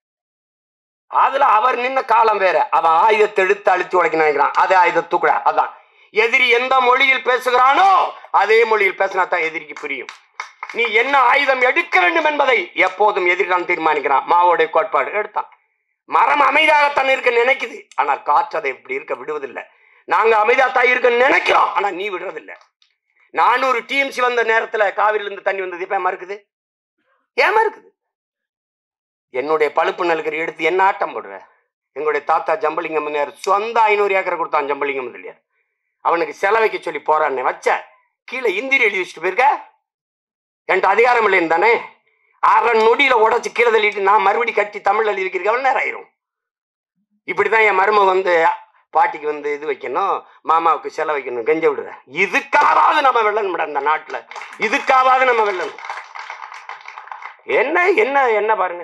அதுல அவர் நின்ன காலம் வேற அவன் ஆயுதத்தை எடுத்து அழுத்தி உடைக்க நினைக்கிறான் அதே ஆயுதம் தூக்குடா அதான் எதிரி எந்த மொழியில் பேசுகிறானோ அதே மொழியில் பேசினா தான் எதிரிக்கு புரியும் நீ என்ன ஆயுதம் எடுக்க வேண்டும் என்பதை எப்போதும் எதிரி தான் தீர்மானிக்கிறான் மாவோடைய கோட்பாடு எடுத்தான் மரம் அமைதியாகத்தான் இருக்க நினைக்குது ஆனால் காற்று அதை இப்படி இருக்க விடுவதில்லை நாங்க அமைதியாத்தான் இருக்க நினைக்கிறோம் ஆனா நீ விடுறதில்ல நானூறு டிஎம்சி வந்த நேரத்துல காவிரியில இருந்து தண்ணி வந்தது இப்ப ஏன் மறுக்குது ஏன் மறுக்குது என்னுடைய பழுப்பு நல்கரி எடுத்து என்ன ஆட்டம் போடுற எங்களுடைய தாத்தா ஜம்பலிங்கம் முதலியார் சொந்த ஐநூறு ஏக்கரை கொடுத்தான் ஜம்பலிங்கம் முதலியார் அவனுக்கு செலவைக்க சொல்லி போறான்னு வச்ச கீழே இந்திரி எழுதி வச்சுட்டு போயிருக்க என்கிட்ட அதிகாரம் இல்லைன்னு தானே அரை நொடியில உடச்சு கீழே தள்ளிட்டு நான் மறுபடி கட்டி தமிழ் எழுதிக்கிறதுக்கு எவ்வளவு நேரம் ஆயிரும் இப்படிதான் என் மருமக வந்து பாட்டிக்கு வந்து இது வைக்கணும் மாமாவுக்கு செலவு வைக்கணும் கெஞ்ச விடுற இதுக்காவது நம்ம வெள்ளணும் மேடம் இந்த நாட்டுல இதுக்காவது நம்ம வெள்ளணும் என்ன என்ன என்ன பாருங்க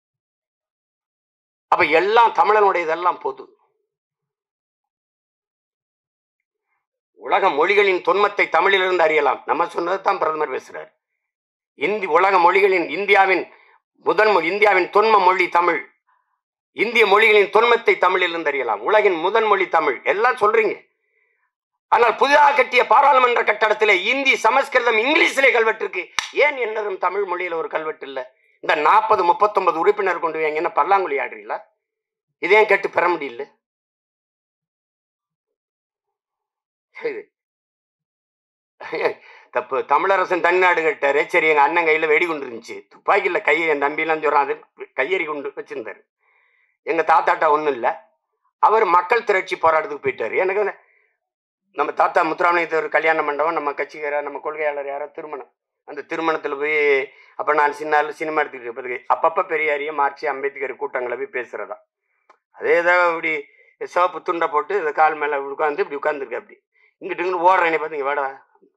அப்ப எல்லாம் தமிழனுடைய இதெல்லாம் பொது உலக மொழிகளின் தொன்மத்தை தமிழிலிருந்து அறியலாம் நம்ம சொன்னது தான் பிரதமர் பேசுறார் இந்தி உலக மொழிகளின் இந்தியாவின் முதன் மொழி இந்தியாவின் தொன்ம மொழி தமிழ் இந்திய மொழிகளின் தொன்மத்தை தமிழிலிருந்து அறியலாம் உலகின் முதன் மொழி தமிழ் எல்லாம் சொல்றீங்க ஆனால் புதிதாக கட்டிய பாராளுமன்ற கட்டடத்திலே இந்தி சமஸ்கிருதம் இங்கிலீஷிலே கல்வெட்டு இருக்கு ஏன் என்னதும் தமிழ் மொழியில ஒரு கல்வெட்டு இல்ல இந்த நாற்பது முப்பத்தொன்பது உறுப்பினர் கொண்டு வாங்க என்ன பல்லாங்குழி ஆடுறீங்களா இதையும் கேட்டு பெற முடியல இது. தப்பு தமிழரசன் தனிநாடு கட்டாரு சரி எங்க அண்ணன் கையில வெடிகுண்டு இருந்துச்சு துப்பாக்கியில் கையை என் தம்பிலாம் சொல்றான் அது கையெறி குண்டு வச்சிருந்தாரு எங்க தாத்தாட்டா ஒன்றும் இல்லை அவர் மக்கள் திரட்சி போராட்டத்துக்கு போயிட்டாரு எனக்கு வந்து நம்ம தாத்தா முத்துராமலிங்கத்தவர் கல்யாண மண்டபம் நம்ம கட்சிக்கார நம்ம கொள்கையாளர் யாரோ திருமணம் அந்த திருமணத்தில் போய் அப்போ நான் சின்ன ஆளு சினிமா எடுத்துக்கிட்டு இருப்பதுக்கு அப்பப்போ பெரியாரிய மார்க்சி அம்பேத்கர் கூட்டங்களை போய் பேசுறதா அதே ஏதோ இப்படி சிவப்பு துண்டை போட்டு இந்த கால் மேலே உட்காந்து இப்படி உட்காந்துருக்கு அப்படி இங்கிட்டு இங்கிட்டு ஓடுறேனே பார்த்துங்க வாடா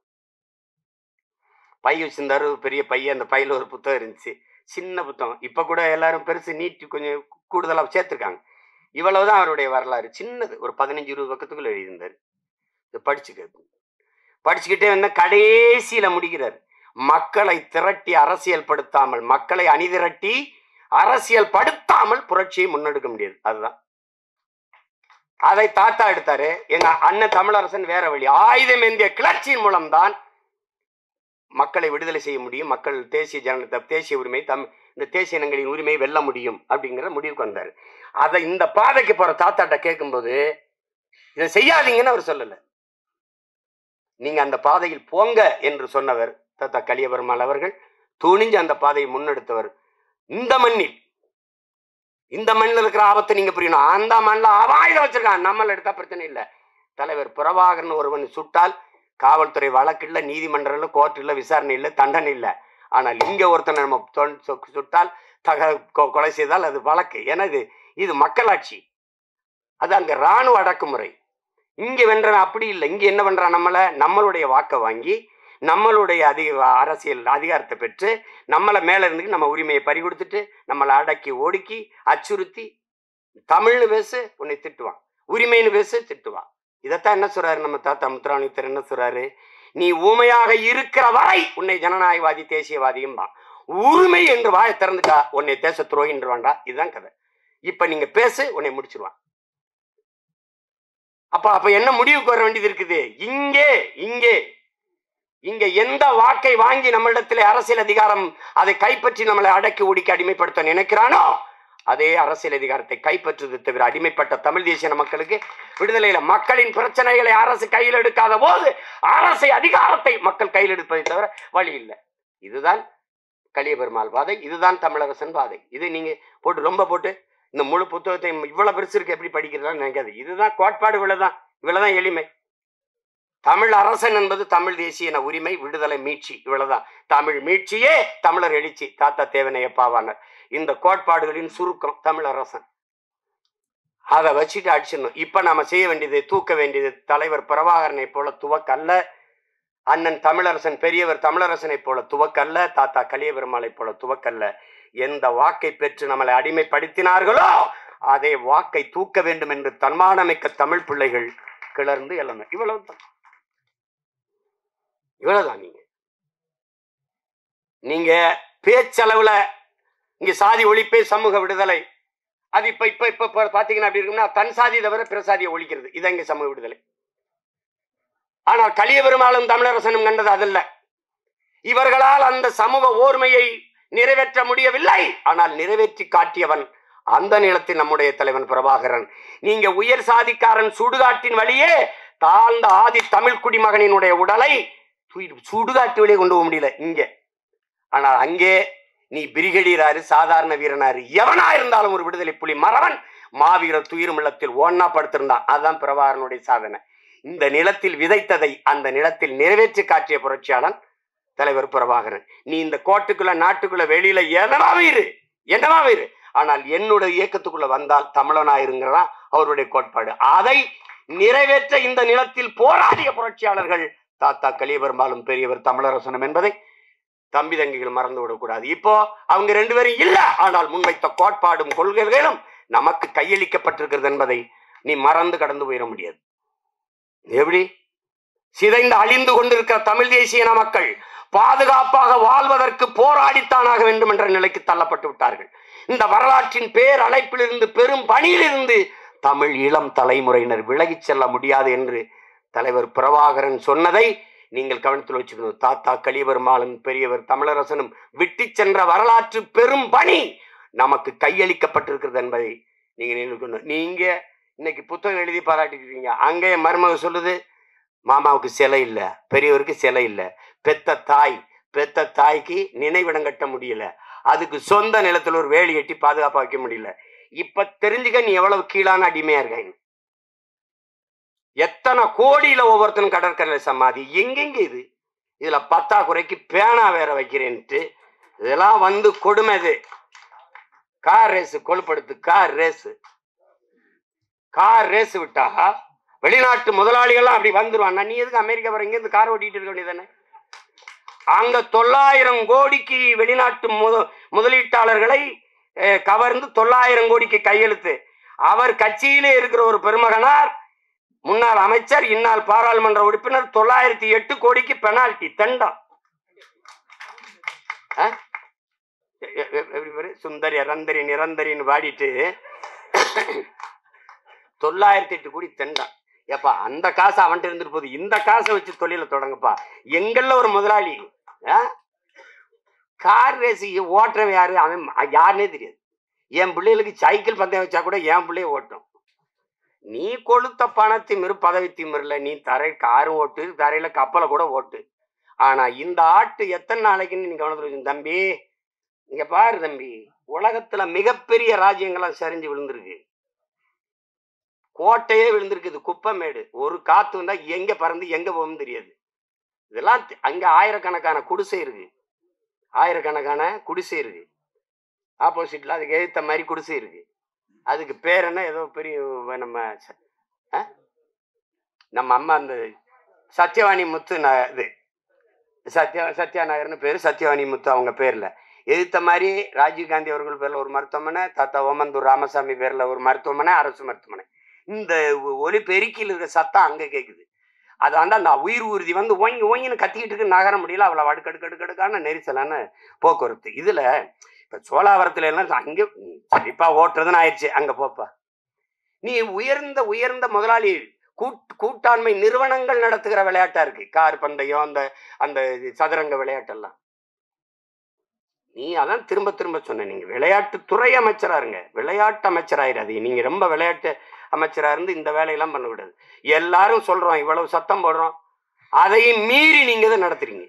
பை வச்சிருந்தாரு ஒரு பெரிய பையன் அந்த பையில ஒரு புத்தகம் இருந்துச்சு சின்ன புத்தகம் இப்போ கூட எல்லாரும் பெருசு நீட்டி கொஞ்சம் கூடுதலாக சேர்த்துருக்காங்க இவ்வளவுதான் அவருடைய வரலாறு சின்னது ஒரு பதினஞ்சு இருபது பக்கத்துக்குள்ள எழுதியிருந்தார் இதை படிச்சுக்க படிச்சுக்கிட்டே வந்த கடைசியில முடிக்கிறார் மக்களை திரட்டி அரசியல் படுத்தாமல் மக்களை அணிதிரட்டி அரசியல் படுத்தாமல் புரட்சியை முன்னெடுக்க முடியாது அதுதான் அதை தாத்தா எடுத்தாரு எங்க அண்ணன் தமிழரசன் வேற வழி ஆயுதம் ஏந்திய கிளர்ச்சியின் மூலம்தான் மக்களை விடுதலை செய்ய முடியும் மக்கள் தேசிய ஜன தேசிய உரிமை தம் இந்த தேசிய இனங்களின் உரிமையை வெல்ல முடியும் அப்படிங்கிற முடிவுக்கு வந்தார் அதை இந்த பாதைக்கு போற தாத்தாட்ட கேட்கும்போது இதை செய்யாதீங்கன்னு அவர் சொல்லல நீங்க அந்த பாதையில் போங்க என்று சொன்னவர் தாத்தா கலியபெருமாள் அவர்கள் துணிஞ்சு அந்த பாதையை முன்னெடுத்தவர் இந்த மண்ணில் இந்த மண்ணில் இருக்கிற ஆபத்தை நீங்க புரியணும் அந்த மண்ணில் அபாயுதம் வச்சிருக்கான் நம்மள எடுத்தா பிரச்சனை இல்லை தலைவர் புறவாகர்னு ஒருவன் சுட்டால் காவல்துறை வழக்கு இல்லை நீதிமன்றம் இல்லை கோர்ட் இல்லை விசாரணை இல்லை தண்டனை இல்லை ஆனால் இங்க ஒருத்தனை நம்ம தொ- சொ- சுட்டால் தக கொ- கொலை செய்தால் அது வழக்கு ஏன்னா இது இது மக்களாட்சி அது அங்க இராணுவ அடக்குமுறை இங்க வென்றவன் அப்படி இல்லை இங்க என்ன பண்றான் நம்மளை நம்மளுடைய வாக்கை வாங்கி நம்மளுடைய அதிக அரசியல் அதிகாரத்தை பெற்று நம்மளை மேல இருந்து நம்ம உரிமையை பறி கொடுத்துட்டு நம்மளை அடக்கி ஒடுக்கி அச்சுறுத்தி தமிழ்னு பேசு உன்னை திட்டுவான் உரிமைன்னு பேசு திட்டுவான் இதைத்தான் என்ன சொல்றாரு நம்ம தாத்தா முத்துராமலிங்கர் என்ன சொல்றாரு நீ ஊமையாக இருக்கிற வரை உன்னை ஜனநாயகவாதி தேசியவாதியும் தான் உரிமை என்று வாயை திறந்துட்டா உன்னை தேச துரோகின்றவான்டா இதுதான் கதை இப்ப நீங்க பேசு உன்னை முடிச்சிருவான் அப்ப அப்ப என்ன முடிவுக்கு வர வேண்டியது இருக்குது இங்கே இங்கே இங்க எந்த வாக்கை வாங்கி நம்மளிடத்திலே அரசியல் அதிகாரம் அதை கைப்பற்றி நம்மளை அடக்கி ஒடுக்கி அடிமைப்படுத்த நினைக்கிறானோ அதே அரசியல் அதிகாரத்தை கைப்பற்றுவது தவிர அடிமைப்பட்ட தமிழ் தேசிய மக்களுக்கு விடுதலையில மக்களின் பிரச்சனைகளை அரசு கையில் எடுக்காத போது அரசை அதிகாரத்தை மக்கள் கையில் எடுப்பதை தவிர வழி இல்லை இதுதான் கலிய பெருமாள் பாதை இதுதான் தமிழரசன் பாதை இது நீங்க போட்டு ரொம்ப போட்டு இந்த முழு புத்தகத்தை இவ்வளவு பெருசு இருக்கு எப்படி படிக்கிறதான்னு நினைக்காது இதுதான் கோட்பாடு இவ்வளவுதான் இவ்வளவுதான் எளிமை தமிழ் அரசன் என்பது தமிழ் தேசிய இன உரிமை விடுதலை மீட்சி இவ்வளவுதான் தமிழ் மீட்சியே தமிழர் எழுச்சி தாத்தா தேவனையப்பாவானர் இந்த கோட்பாடுகளின் சுருக்கம் தமிழ் அரசன் அதை வச்சுட்டு அடிச்சிடணும் இப்ப நாம செய்ய வேண்டியது தூக்க வேண்டியது தலைவர் பிரபாகரனை போல துவக்கல்ல அண்ணன் தமிழரசன் பெரியவர் தமிழரசனை போல துவக்கல்ல தாத்தா கலியபெருமாளை போல துவக்கல்ல எந்த வாக்கை பெற்று நம்மளை அடிமைப்படுத்தினார்களோ அதே வாக்கை தூக்க வேண்டும் என்று தன்மானமிக்க தமிழ் பிள்ளைகள் கிளர்ந்து எழணும் இவ்வளவுதான் இவ்வளவுதான் நீங்க நீங்க பேச்சளவுல இங்க சாதி ஒழிப்பே சமூக விடுதலை அது இப்ப இப்ப இப்ப இப்ப பாத்தீங்கன்னா அப்படி இருக்கும்னா தன் சாதி தவிர பிற சாதியை ஒழிக்கிறது இதான் இங்க சமூக விடுதலை ஆனால் கலிய பெருமாளும் தமிழரசனும் கண்டது அதல்ல இவர்களால் அந்த சமூக ஓர்மையை நிறைவேற்ற முடியவில்லை ஆனால் நிறைவேற்றி காட்டியவன் அந்த நிலத்தில் நம்முடைய தலைவன் பிரபாகரன் நீங்க உயர் சாதிக்காரன் சுடுகாட்டின் வழியே தாழ்ந்த ஆதி தமிழ் குடிமகனினுடைய உடலை தூக்கிட்டு சுடுகாட்டு வழியே கொண்டு போக முடியல இங்க ஆனால் அங்கே நீ பிரிகடியராரு சாதாரண வீரனாரு எவனா இருந்தாலும் ஒரு விடுதலை புலி மறவன் மாவீரர் துயிரும் இல்லத்தில் ஒன்னா படுத்திருந்தான் அதுதான் பிரபாகரனுடைய சாதனை இந்த நிலத்தில் விதைத்ததை அந்த நிலத்தில் நிறைவேற்றி காட்டிய புரட்சியாளன் தலைவர் பிரபாகரன் நீ இந்த கோட்டுக்குள்ள நாட்டுக்குள்ள வெளியில என்னவாவே இரு என்னவாவே இரு ஆனால் என்னுடைய இயக்கத்துக்குள்ள வந்தால் தமிழனாயிருங்கிறதா அவருடைய கோட்பாடு அதை நிறைவேற்ற இந்த நிலத்தில் போராடிய புரட்சியாளர்கள் தாத்தா கலியபெரும்பாலும் பெரியவர் தமிழரசனம் என்பதை தம்பி தங்கிகள் மறந்து விடக்கூடாது இப்போ அவங்க ரெண்டு பேரும் இல்ல ஆனால் முன்வைத்த கோட்பாடும் கொள்கைகளும் நமக்கு கையளிக்கப்பட்டிருக்கிறது என்பதை நீ மறந்து கடந்து போயிட முடியாது எப்படி சிதைந்து அழிந்து கொண்டிருக்கிற தமிழ் தேசிய இன மக்கள் பாதுகாப்பாக வாழ்வதற்கு போராடித்தானாக வேண்டும் என்ற நிலைக்கு தள்ளப்பட்டு விட்டார்கள் இந்த வரலாற்றின் பேர் அழைப்பிலிருந்து பெரும் பணியிலிருந்து தமிழ் இளம் தலைமுறையினர் விலகிச் செல்ல முடியாது என்று தலைவர் பிரபாகரன் சொன்னதை நீங்கள் கவனத்தில் வச்சுக்கணும் தாத்தா கலிபெருமாளும் பெரியவர் தமிழரசனும் விட்டு சென்ற வரலாற்று பெரும் பணி நமக்கு கையளிக்கப்பட்டிருக்கிறது என்பதை நீங்க நினைக்கணும் நீங்க இன்னைக்கு புத்தகம் எழுதி பாராட்டிருக்கீங்க அங்கே மருமக சொல்லுது மாமாவுக்கு சிலை இல்லை பெரியவருக்கு சிலை இல்லை பெத்த தாய் பெத்த தாய்க்கு நினைவிடம் கட்ட முடியல அதுக்கு சொந்த நிலத்துல ஒரு வேலி கட்டி பாதுகாப்பா வைக்க முடியல இப்ப தெரிஞ்சுக்க நீ எவ்வளவு கீழான அடிமையா இருக்க எத்தனை கோடியில ஒவ்வொருத்தனும் கடற்கரையில சமாதி எங்கெங்க இது இதுல பத்தாக்குறைக்கு பேனா வேற வைக்கிறேன்ட்டு இதெல்லாம் வந்து கொடுமை இது கார் ரேஸ் கொழுப்படுத்து கார் ரேஸ் கார் ரேஸ் விட்டா வெளிநாட்டு முதலாளிகள்லாம் அப்படி வந்துருவான் நீ எதுக்கு அமெரிக்கா வர இருந்து கார் ஓட்டிட்டு இருக்க வேண்டியதானே அங்க தொள்ளாயிரம் கோடிக்கு வெளிநாட்டு முத- முதலீட்டாளர்களை அஹ், கவர்ந்து தொள்ளாயிரம் கோடிக்கு கையெழுத்து அவர் கட்சியிலே இருக்கிற ஒரு பெருமகனார் முன்னாள் அமைச்சர் இந்நாள் பாராளுமன்ற உறுப்பினர் தொள்ளாயிரத்தி எட்டு கோடிக்கு பெனால்டி தண்டம் ஆ? எ- எ- எ- எப்படி பேரு? சுந்தரி ரந்தரி நிரந்தரின்னு வாடிட்டு தொள்ளாயிரத்தி எட்டு கோடி தெண்டம் ஏப்பா அந்த காசு அவன்கிட்ட இருந்துட்டு போகுது இந்த காசை வச்சு தொழில தொடங்குப்பா எங்கள்ல ஒரு முதலாளி ஆ? கார் ரேஸ் ஓட்டுறவன் யாரு அவன் ம- யாருன்னே தெரியாது என் பிள்ளைகளுக்கு சைக்கிள் பந்தயம் வச்சா கூட என் பிள்ளைய ஓட்டும் நீ கொளுத்த பணத்தை மிரு பதவி திமிரல நீ தரை காரும் ஓட்டு தரையில கப்பலை கூட ஓட்டு ஆனா இந்த ஆட்டு எத்தனை நாளைக்குன்னு நீ கவனத்துல வச்சுக்கணும். தம்பி இங்க பாரு தம்பி உலகத்துல மிகப்பெரிய ராஜ்யங்கள்லாம் சரிஞ்சு விழுந்திருக்கு கோட்டையே விழுந்திருக்குது குப்பமேடு ஒரு காத்து வந்தா எங்க பறந்து எங்க போகும் தெரியாது இதெல்லாம் தி- அங்க ஆயிரக்கணக்கான குடிசை இருக்கு ஆயிரக்கணக்கான குடிசை இருக்கு ஆப்போசிட்ல அதுக்கு எதிர்த்த மாதிரி குடிசை இருக்கு அதுக்கு பேர் என்ன ஏதோ பெரிய வ- நம்ம ச- ஆ? நம்ம அம்மா அந்த சத்யவாணி முத்து ந இது சத்யா சத்யா நகர்னு பேர் சத்யவாணி முத்து அவங்க பேர்ல எதிர்த்த மாதிரி ராஜீவ் காந்தி அவர்கள் பேர்ல ஒரு மருத்துவமனை தாத்தா ஓமந்தூர் ராமசாமி பேர்ல ஒரு மருத்துவமனை அரசு மருத்துவமனை இந்த ஒ- ஒலி பெருக்கியில் இருக்கிற சத்தம் அங்க கேக்குது அது வந்து அந்த உயிர் ஊர்தி வந்து ஓங்கி ஓங்கின்னு கத்திக்கிட்டு இருக்கு நகர முடியல அவ்வளோ அடுக்கடுக்கடுக்கடுக்கான நெரிசலான போக்குவரத்து இதுல இப்ப சோழாவரத்துல எல்லாம் அங்கே சரிப்பா ஓட்டுறதுன்னு ஆயிடுச்சு அங்க போப்பா நீ உயர்ந்த உயர்ந்த முதலாளி கூட் கூட்டாண்மை நிறுவனங்கள் நடத்துகிற விளையாட்டா இருக்கு கார் பந்தயம் அந்த அந்த இது சதுரங்க விளையாட்டெல்லாம் நீ அதான் திரும்ப திரும்ப சொன்ன நீங்க விளையாட்டு துறை அமைச்சரா இருங்க விளையாட்டு அமைச்சராயிராதீங்க நீங்க ரொம்ப விளையாட்டு அமைச்சரா இருந்து இந்த வேலையெல்லாம் பண்ண விடாது எல்லாரும் சொல்றோம் இவ்வளவு சத்தம் போடுறோம் அதையும் மீறி நீங்க தான் நடத்துறீங்க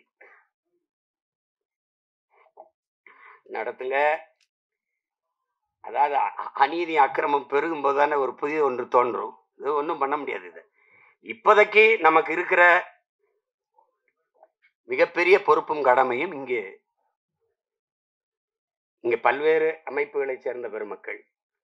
நடத்துங்க அதாவது அ- அநீதி அக்கிரமம் பெருகும் போது தானே ஒரு புதிய ஒன்று தோன்றும் இது ஒன்றும் பண்ண முடியாது இது இப்போதைக்கு நமக்கு இருக்கிற மிகப்பெரிய பொறுப்பும் கடமையும் இங்கே இங்கே பல்வேறு அமைப்புகளைச் சேர்ந்த பெருமக்கள்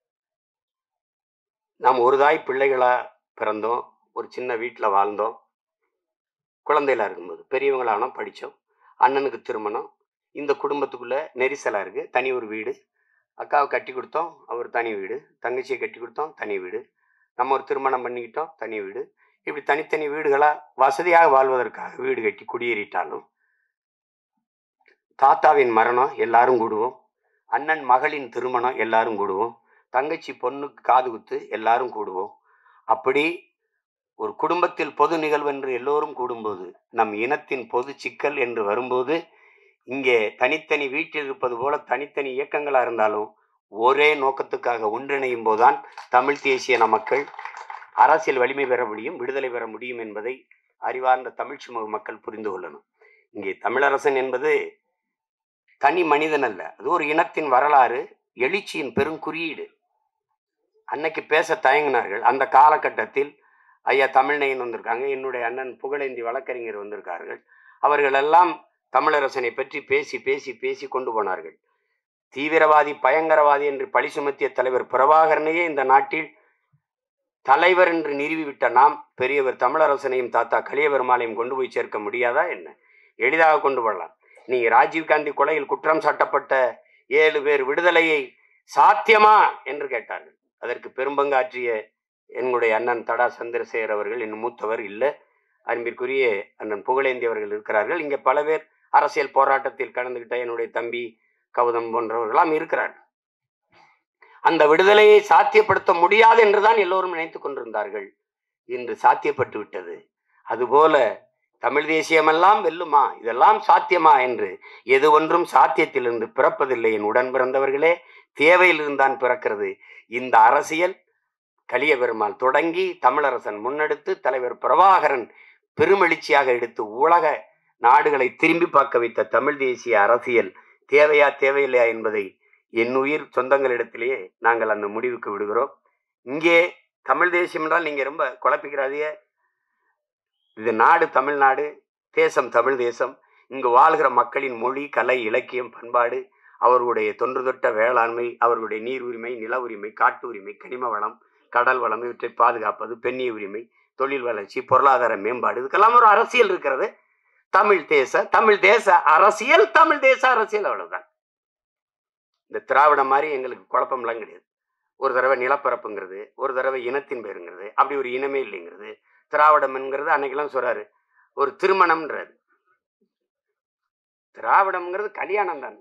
நாம் ஒரு தாய் பிள்ளைகளா பிறந்தோம் ஒரு சின்ன வீட்டில் வாழ்ந்தோம் குழந்தைகளா இருக்கும்போது பெரியவங்களானோம் படித்தோம் அண்ணனுக்கு திருமணம் இந்த குடும்பத்துக்குள்ள நெரிசலாக இருக்குது தனி ஒரு வீடு அக்காவை கட்டி கொடுத்தோம் அவர் தனி வீடு தங்கச்சியை கட்டி கொடுத்தோம் தனி வீடு நம்ம ஒரு திருமணம் பண்ணிக்கிட்டோம் தனி வீடு இப்படி தனித்தனி வீடுகளாக வசதியாக வாழ்வதற்காக வீடு கட்டி குடியேறிட்டாலும் தாத்தாவின் மரணம் எல்லாரும் கூடுவோம் அண்ணன் மகளின் திருமணம் எல்லாரும் கூடுவோம் தங்கச்சி பொண்ணுக்கு காது குத்து எல்லாரும் கூடுவோம் அப்படி ஒரு குடும்பத்தில் பொது நிகழ்வு என்று எல்லோரும் கூடும்போது நம் இனத்தின் பொது சிக்கல் என்று வரும்போது இங்கே தனித்தனி வீட்டில் இருப்பது போல தனித்தனி இயக்கங்களா இருந்தாலும் ஒரே நோக்கத்துக்காக ஒன்றிணையும் போதுதான் தமிழ் தேசிய மக்கள் அரசியல் வலிமை பெற முடியும் விடுதலை பெற முடியும் என்பதை அறிவார்ந்த தமிழ் சமூக மக்கள் புரிந்து கொள்ளணும் இங்கே தமிழரசன் என்பது தனி மனிதன் அல்ல அது ஒரு இனத்தின் வரலாறு எழுச்சியின் பெருங்குறியீடு அன்னைக்கு பேச தயங்கினார்கள் அந்த காலகட்டத்தில் ஐயா தமிழ்நயன் வந்திருக்காங்க என்னுடைய அண்ணன் புகழேந்தி வழக்கறிஞர் வந்திருக்கார்கள் அவர்கள் எல்லாம் தமிழரசனை பற்றி பேசி பேசி பேசி கொண்டு போனார்கள் தீவிரவாதி பயங்கரவாதி என்று பழி சுமத்திய தலைவர் பிரபாகரனையே இந்த நாட்டில் தலைவர் என்று நிறுவிவிட்ட நாம் பெரியவர் தமிழரசனையும் தாத்தா கலியபெருமாளையும் கொண்டு போய் சேர்க்க முடியாதா என்ன எளிதாக கொண்டு வரலாம் நீங்க ராஜீவ்காந்தி கொலையில் குற்றம் சாட்டப்பட்ட ஏழு பேர் விடுதலையை சாத்தியமா என்று கேட்டார்கள் அதற்கு பெரும்பங்காற்றிய என்னுடைய அண்ணன் தடா சந்திரசேகர் அவர்கள் இன்னும் மூத்தவர் இல்லை அன்பிற்குரிய அண்ணன் புகழேந்தி அவர்கள் இருக்கிறார்கள் இங்கே பல பேர் அரசியல் போராட்டத்தில் கலந்துகிட்ட என்னுடைய தம்பி கௌதம் போன்றவர்களாம் இருக்கிறார்கள் அந்த விடுதலையை சாத்தியப்படுத்த முடியாது என்றுதான் எல்லோரும் நினைத்துக் கொண்டிருந்தார்கள் இன்று சாத்தியப்பட்டு விட்டது அதுபோல தமிழ் தேசியமெல்லாம் வெல்லுமா இதெல்லாம் சாத்தியமா என்று எது ஒன்றும் சாத்தியத்திலிருந்து பிறப்பதில்லை என் உடன் பிறந்தவர்களே தேவையிலிருந்தான் பிறக்கிறது இந்த அரசியல் கலிய பெருமாள் தொடங்கி தமிழரசன் முன்னெடுத்து தலைவர் பிரபாகரன் பெருமெழுச்சியாக எடுத்து உலக நாடுகளை திரும்பி பார்க்க வைத்த தமிழ் தேசிய அரசியல் தேவையா தேவையில்லையா என்பதை என் உயிர் சொந்தங்களிடத்திலேயே நாங்கள் அந்த முடிவுக்கு விடுகிறோம் இங்கே தமிழ் தேசியம் என்றால் நீங்க ரொம்ப குழப்பிக்கிறாதீங்க இது நாடு தமிழ்நாடு தேசம் தமிழ் தேசம் இங்கு வாழ்கிற மக்களின் மொழி கலை இலக்கியம் பண்பாடு அவர்களுடைய தொன்று தொட்ட வேளாண்மை அவர்களுடைய நீர் உரிமை நில உரிமை காட்டு உரிமை கனிம வளம் கடல் வளம் இவற்றை பாதுகாப்பது பெண்ணிய உரிமை தொழில் வளர்ச்சி பொருளாதார மேம்பாடு இதுக்கெல்லாம் ஒரு அரசியல் இருக்கிறது தமிழ் தேச தமிழ் தேச அரசியல் தமிழ் தேச அரசியல் அவ்வளவுதான் இந்த திராவிடம் மாதிரி எங்களுக்கு குழப்பம்லாம் கிடையாது ஒரு தடவை நிலப்பரப்புங்கிறது ஒரு தடவை இனத்தின் பேருங்கிறது அப்படி ஒரு இனமே இல்லைங்கிறது திராவிடம்ங்கிறது அன்னைக்கெல்லாம் சொல்றாரு ஒரு திருமணம்ன்றாரு திராவிடம்ங்கிறது கல்யாணம் தான்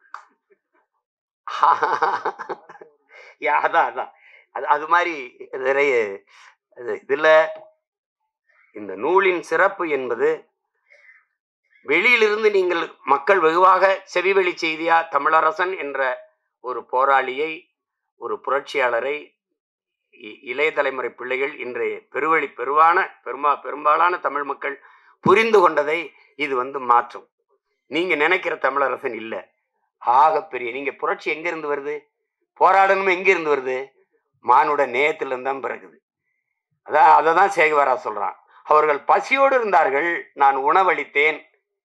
யா, அதான் அதான் அது அது மாதிரி நிறைய இது இதுல இந்த நூலின் சிறப்பு என்பது வெளியிலிருந்து நீங்கள் மக்கள் வெகுவாக செவிவெளி செய்தியா தமிழரசன் என்ற ஒரு போராளியை ஒரு புரட்சியாளரை இ- இளைய தலைமுறை பிள்ளைகள் இன்றைய பெருவழி பெருவான பெருமா பெரும்பாலான தமிழ் மக்கள் புரிந்து கொண்டதை இது வந்து மாற்றும் நீங்க நினைக்கிற தமிழரசன் இல்ல ஆகப்பெரிய நீங்க புரட்சி எங்க இருந்து வருது போராடணும் எங்க இருந்து வருது மானுட நேயத்திலிருந்து தான் பிறகுது அதான் அதை தான் சேகுவாரா சொல்றான் அவர்கள் பசியோடு இருந்தார்கள் நான் உணவளித்தேன்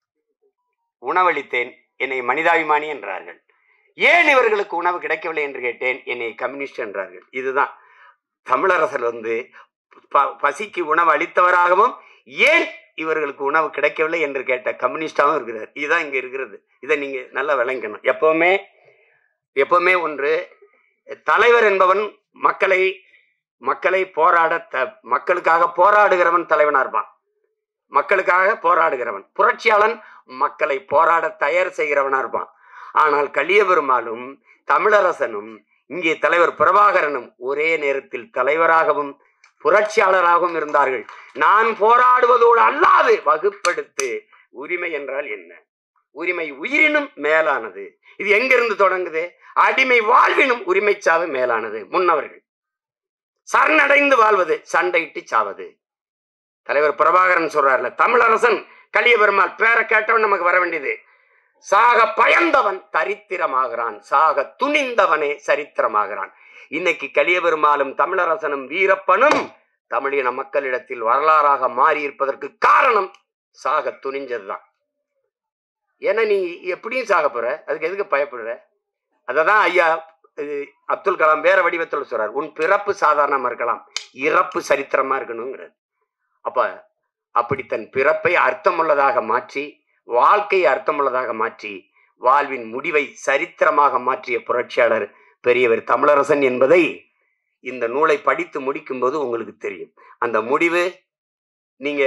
உணவளித்தேன் என்னை மனிதாபிமானி என்றார்கள் ஏன் இவர்களுக்கு உணவு கிடைக்கவில்லை என்று கேட்டேன் என்னை கம்யூனிஸ்ட் என்றார்கள் இதுதான் தமிழரசர் வந்து ப- பசிக்கு உணவு அளித்தவராகவும் ஏன் இவர்களுக்கு உணவு கிடைக்கவில்லை என்று கேட்ட கம்யூனிஸ்டாகவும் இருக்கிறார் இதுதான் இங்க இருக்கிறது இதை நீங்க நல்லா விளங்கணும் எப்பவுமே எப்பவுமே ஒன்று தலைவர் என்பவன் மக்களை மக்களை போராட த மக்களுக்காக போராடுகிறவன் தலைவனா இருப்பான் மக்களுக்காக போராடுகிறவன் புரட்சியாளன் மக்களை போராட தயார் செய்கிறவனா இருப்பான் ஆனால் கலியபெருமாளும் தமிழரசனும் இங்கே தலைவர் பிரபாகரனும் ஒரே நேரத்தில் தலைவராகவும் புரட்சியாளராகவும் இருந்தார்கள் நான் போராடுவதோடு அல்லாது வகுப்படுத்து உரிமை என்றால் என்ன உரிமை உயிரினும் மேலானது இது எங்கிருந்து தொடங்குது அடிமை வாழ்வினும் உரிமை சாவு மேலானது முன்னவர்கள் சரணடைந்து வாழ்வது சண்டையிட்டு சாவது தலைவர் பிரபாகரன் சொல்றாருல தமிழரசன் கலியபெருமாள் பேரை கேட்டவன் நமக்கு வர வேண்டியது சாக பயந்தவன் தரித்திரமாகிறான் சாக துணிந்தவனே சரித்திரமாகிறான் இன்னைக்கு கலியபெருமாளும் தமிழரசனும் வீரப்பனும் தமிழின மக்களிடத்தில் வரலாறாக மாறி இருப்பதற்கு காரணம் சாக துணிஞ்சதுதான் ஏன்னா நீ எப்படியும் சாக போற அதுக்கு எதுக்கு பயப்படுற அததான் ஐயா இது அப்துல் கலாம் வேற வடிவத்தில் சொல்றார் உன் பிறப்பு சாதாரணமா இருக்கலாம் இறப்பு சரித்திரமா இருக்கணுங்கிறார் அப்ப அப்படி தன் பிறப்பை அர்த்தமுள்ளதாக மாற்றி வாழ்க்கையை அர்த்தமுள்ளதாக மாற்றி வாழ்வின் முடிவை சரித்திரமாக மாற்றிய புரட்சியாளர் பெரியவர் தமிழரசன் என்பதை இந்த நூலை படித்து முடிக்கும்போது உங்களுக்கு தெரியும் அந்த முடிவு நீங்க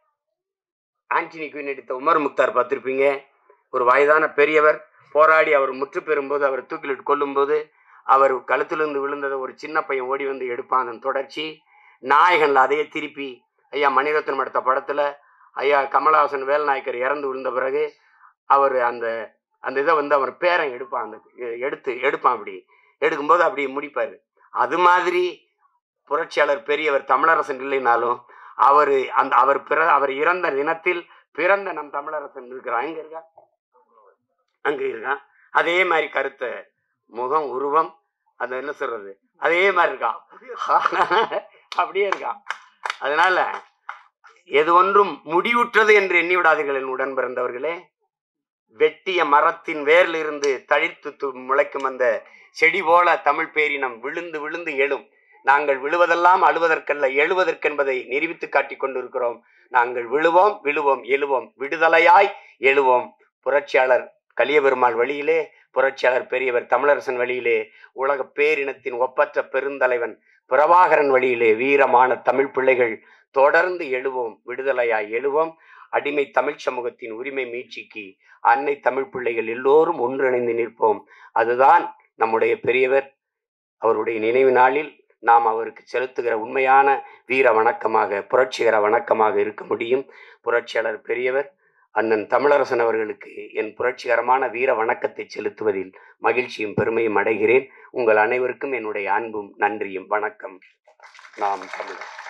ஆண்டனி குயின் எடுத்த உமர் முக்தார் பார்த்திருப்பீங்க ஒரு வயதான பெரியவர் போராடி அவர் முற்று பெறும்போது அவர் தூக்கிலிட்டு கொல்லும்போது அவர் கழுத்திலிருந்து விழுந்ததை ஒரு சின்ன பையன் ஓடி வந்து எடுப்பான் அதன் தொடர்ச்சி நாயகன்ல அதையே திருப்பி ஐயா மணிரத்னம் எடுத்த படத்துல ஐயா கமலஹாசன் வேல்நாயக்கர் இறந்து விழுந்த பிறகு அவர் அந்த அந்த இதை வந்து அவர் பேரன் எடுப்பான் அந்த எ- எடுத்து எடுப்பான் அப்படி எடுக்கும்போது அப்படி முடிப்பார் அது மாதிரி புரட்சியாளர் பெரியவர் தமிழரசன் இல்லைனாலும் அவர் அந்த அவர் பிற அவர் இறந்த தினத்தில் பிறந்த நம் தமிழரசன் இருக்கிறான் எங்க இருக்கா அங்க இருக்கான் அதே மாதிரி கருத்த முகம் உருவம் அது என்ன சொல்றது அதே மாதிரி இருக்கான் அப்படியே இருக்கான் அதனால எது ஒன்றும் முடிவுற்றது என்று எண்ணி விடாதீர்கள் என் உடன் பிறந்தவர்களே வெட்டிய மரத்தின் வேரில் இருந்து தழித்து து- முளைக்கும் அந்த செடி போல தமிழ் பேரினம் விழுந்து விழுந்து எழும் நாங்கள் விழுவதெல்லாம் அழுவதற்கல்ல எழுவதற்கென்பதை நிரூபித்து காட்டிக் கொண்டிருக்கிறோம் நாங்கள் விழுவோம் விழுவோம் எழுவோம் விடுதலையாய் எழுவோம் புரட்சியாளர் கலியபெருமாள் வழியிலே புரட்சியாளர் பெரியவர் தமிழரசன் வழியிலே உலக பேரினத்தின் ஒப்பற்ற பெருந்தலைவன் பிரபாகரன் வழியிலே வீரமான தமிழ் பிள்ளைகள் தொடர்ந்து எழுவோம் விடுதலையாய் எழுவோம் அடிமை தமிழ் சமூகத்தின் உரிமை மீட்சிக்கு அன்னை தமிழ் பிள்ளைகள் எல்லோரும் ஒன்றிணைந்து நிற்போம் அதுதான் நம்முடைய பெரியவர் அவருடைய நினைவு நாளில் நாம் அவருக்கு செலுத்துகிற உண்மையான வீர வணக்கமாக புரட்சிகர வணக்கமாக இருக்க முடியும் புரட்சியாளர் பெரியவர் அண்ணன் தமிழரசன் அவர்களுக்கு என் புரட்சிகரமான வீர வணக்கத்தை செலுத்துவதில் மகிழ்ச்சியும் பெருமையும் அடைகிறேன் உங்கள் அனைவருக்கும் என்னுடைய அன்பும் நன்றியும் வணக்கம் நாம் தமிழர்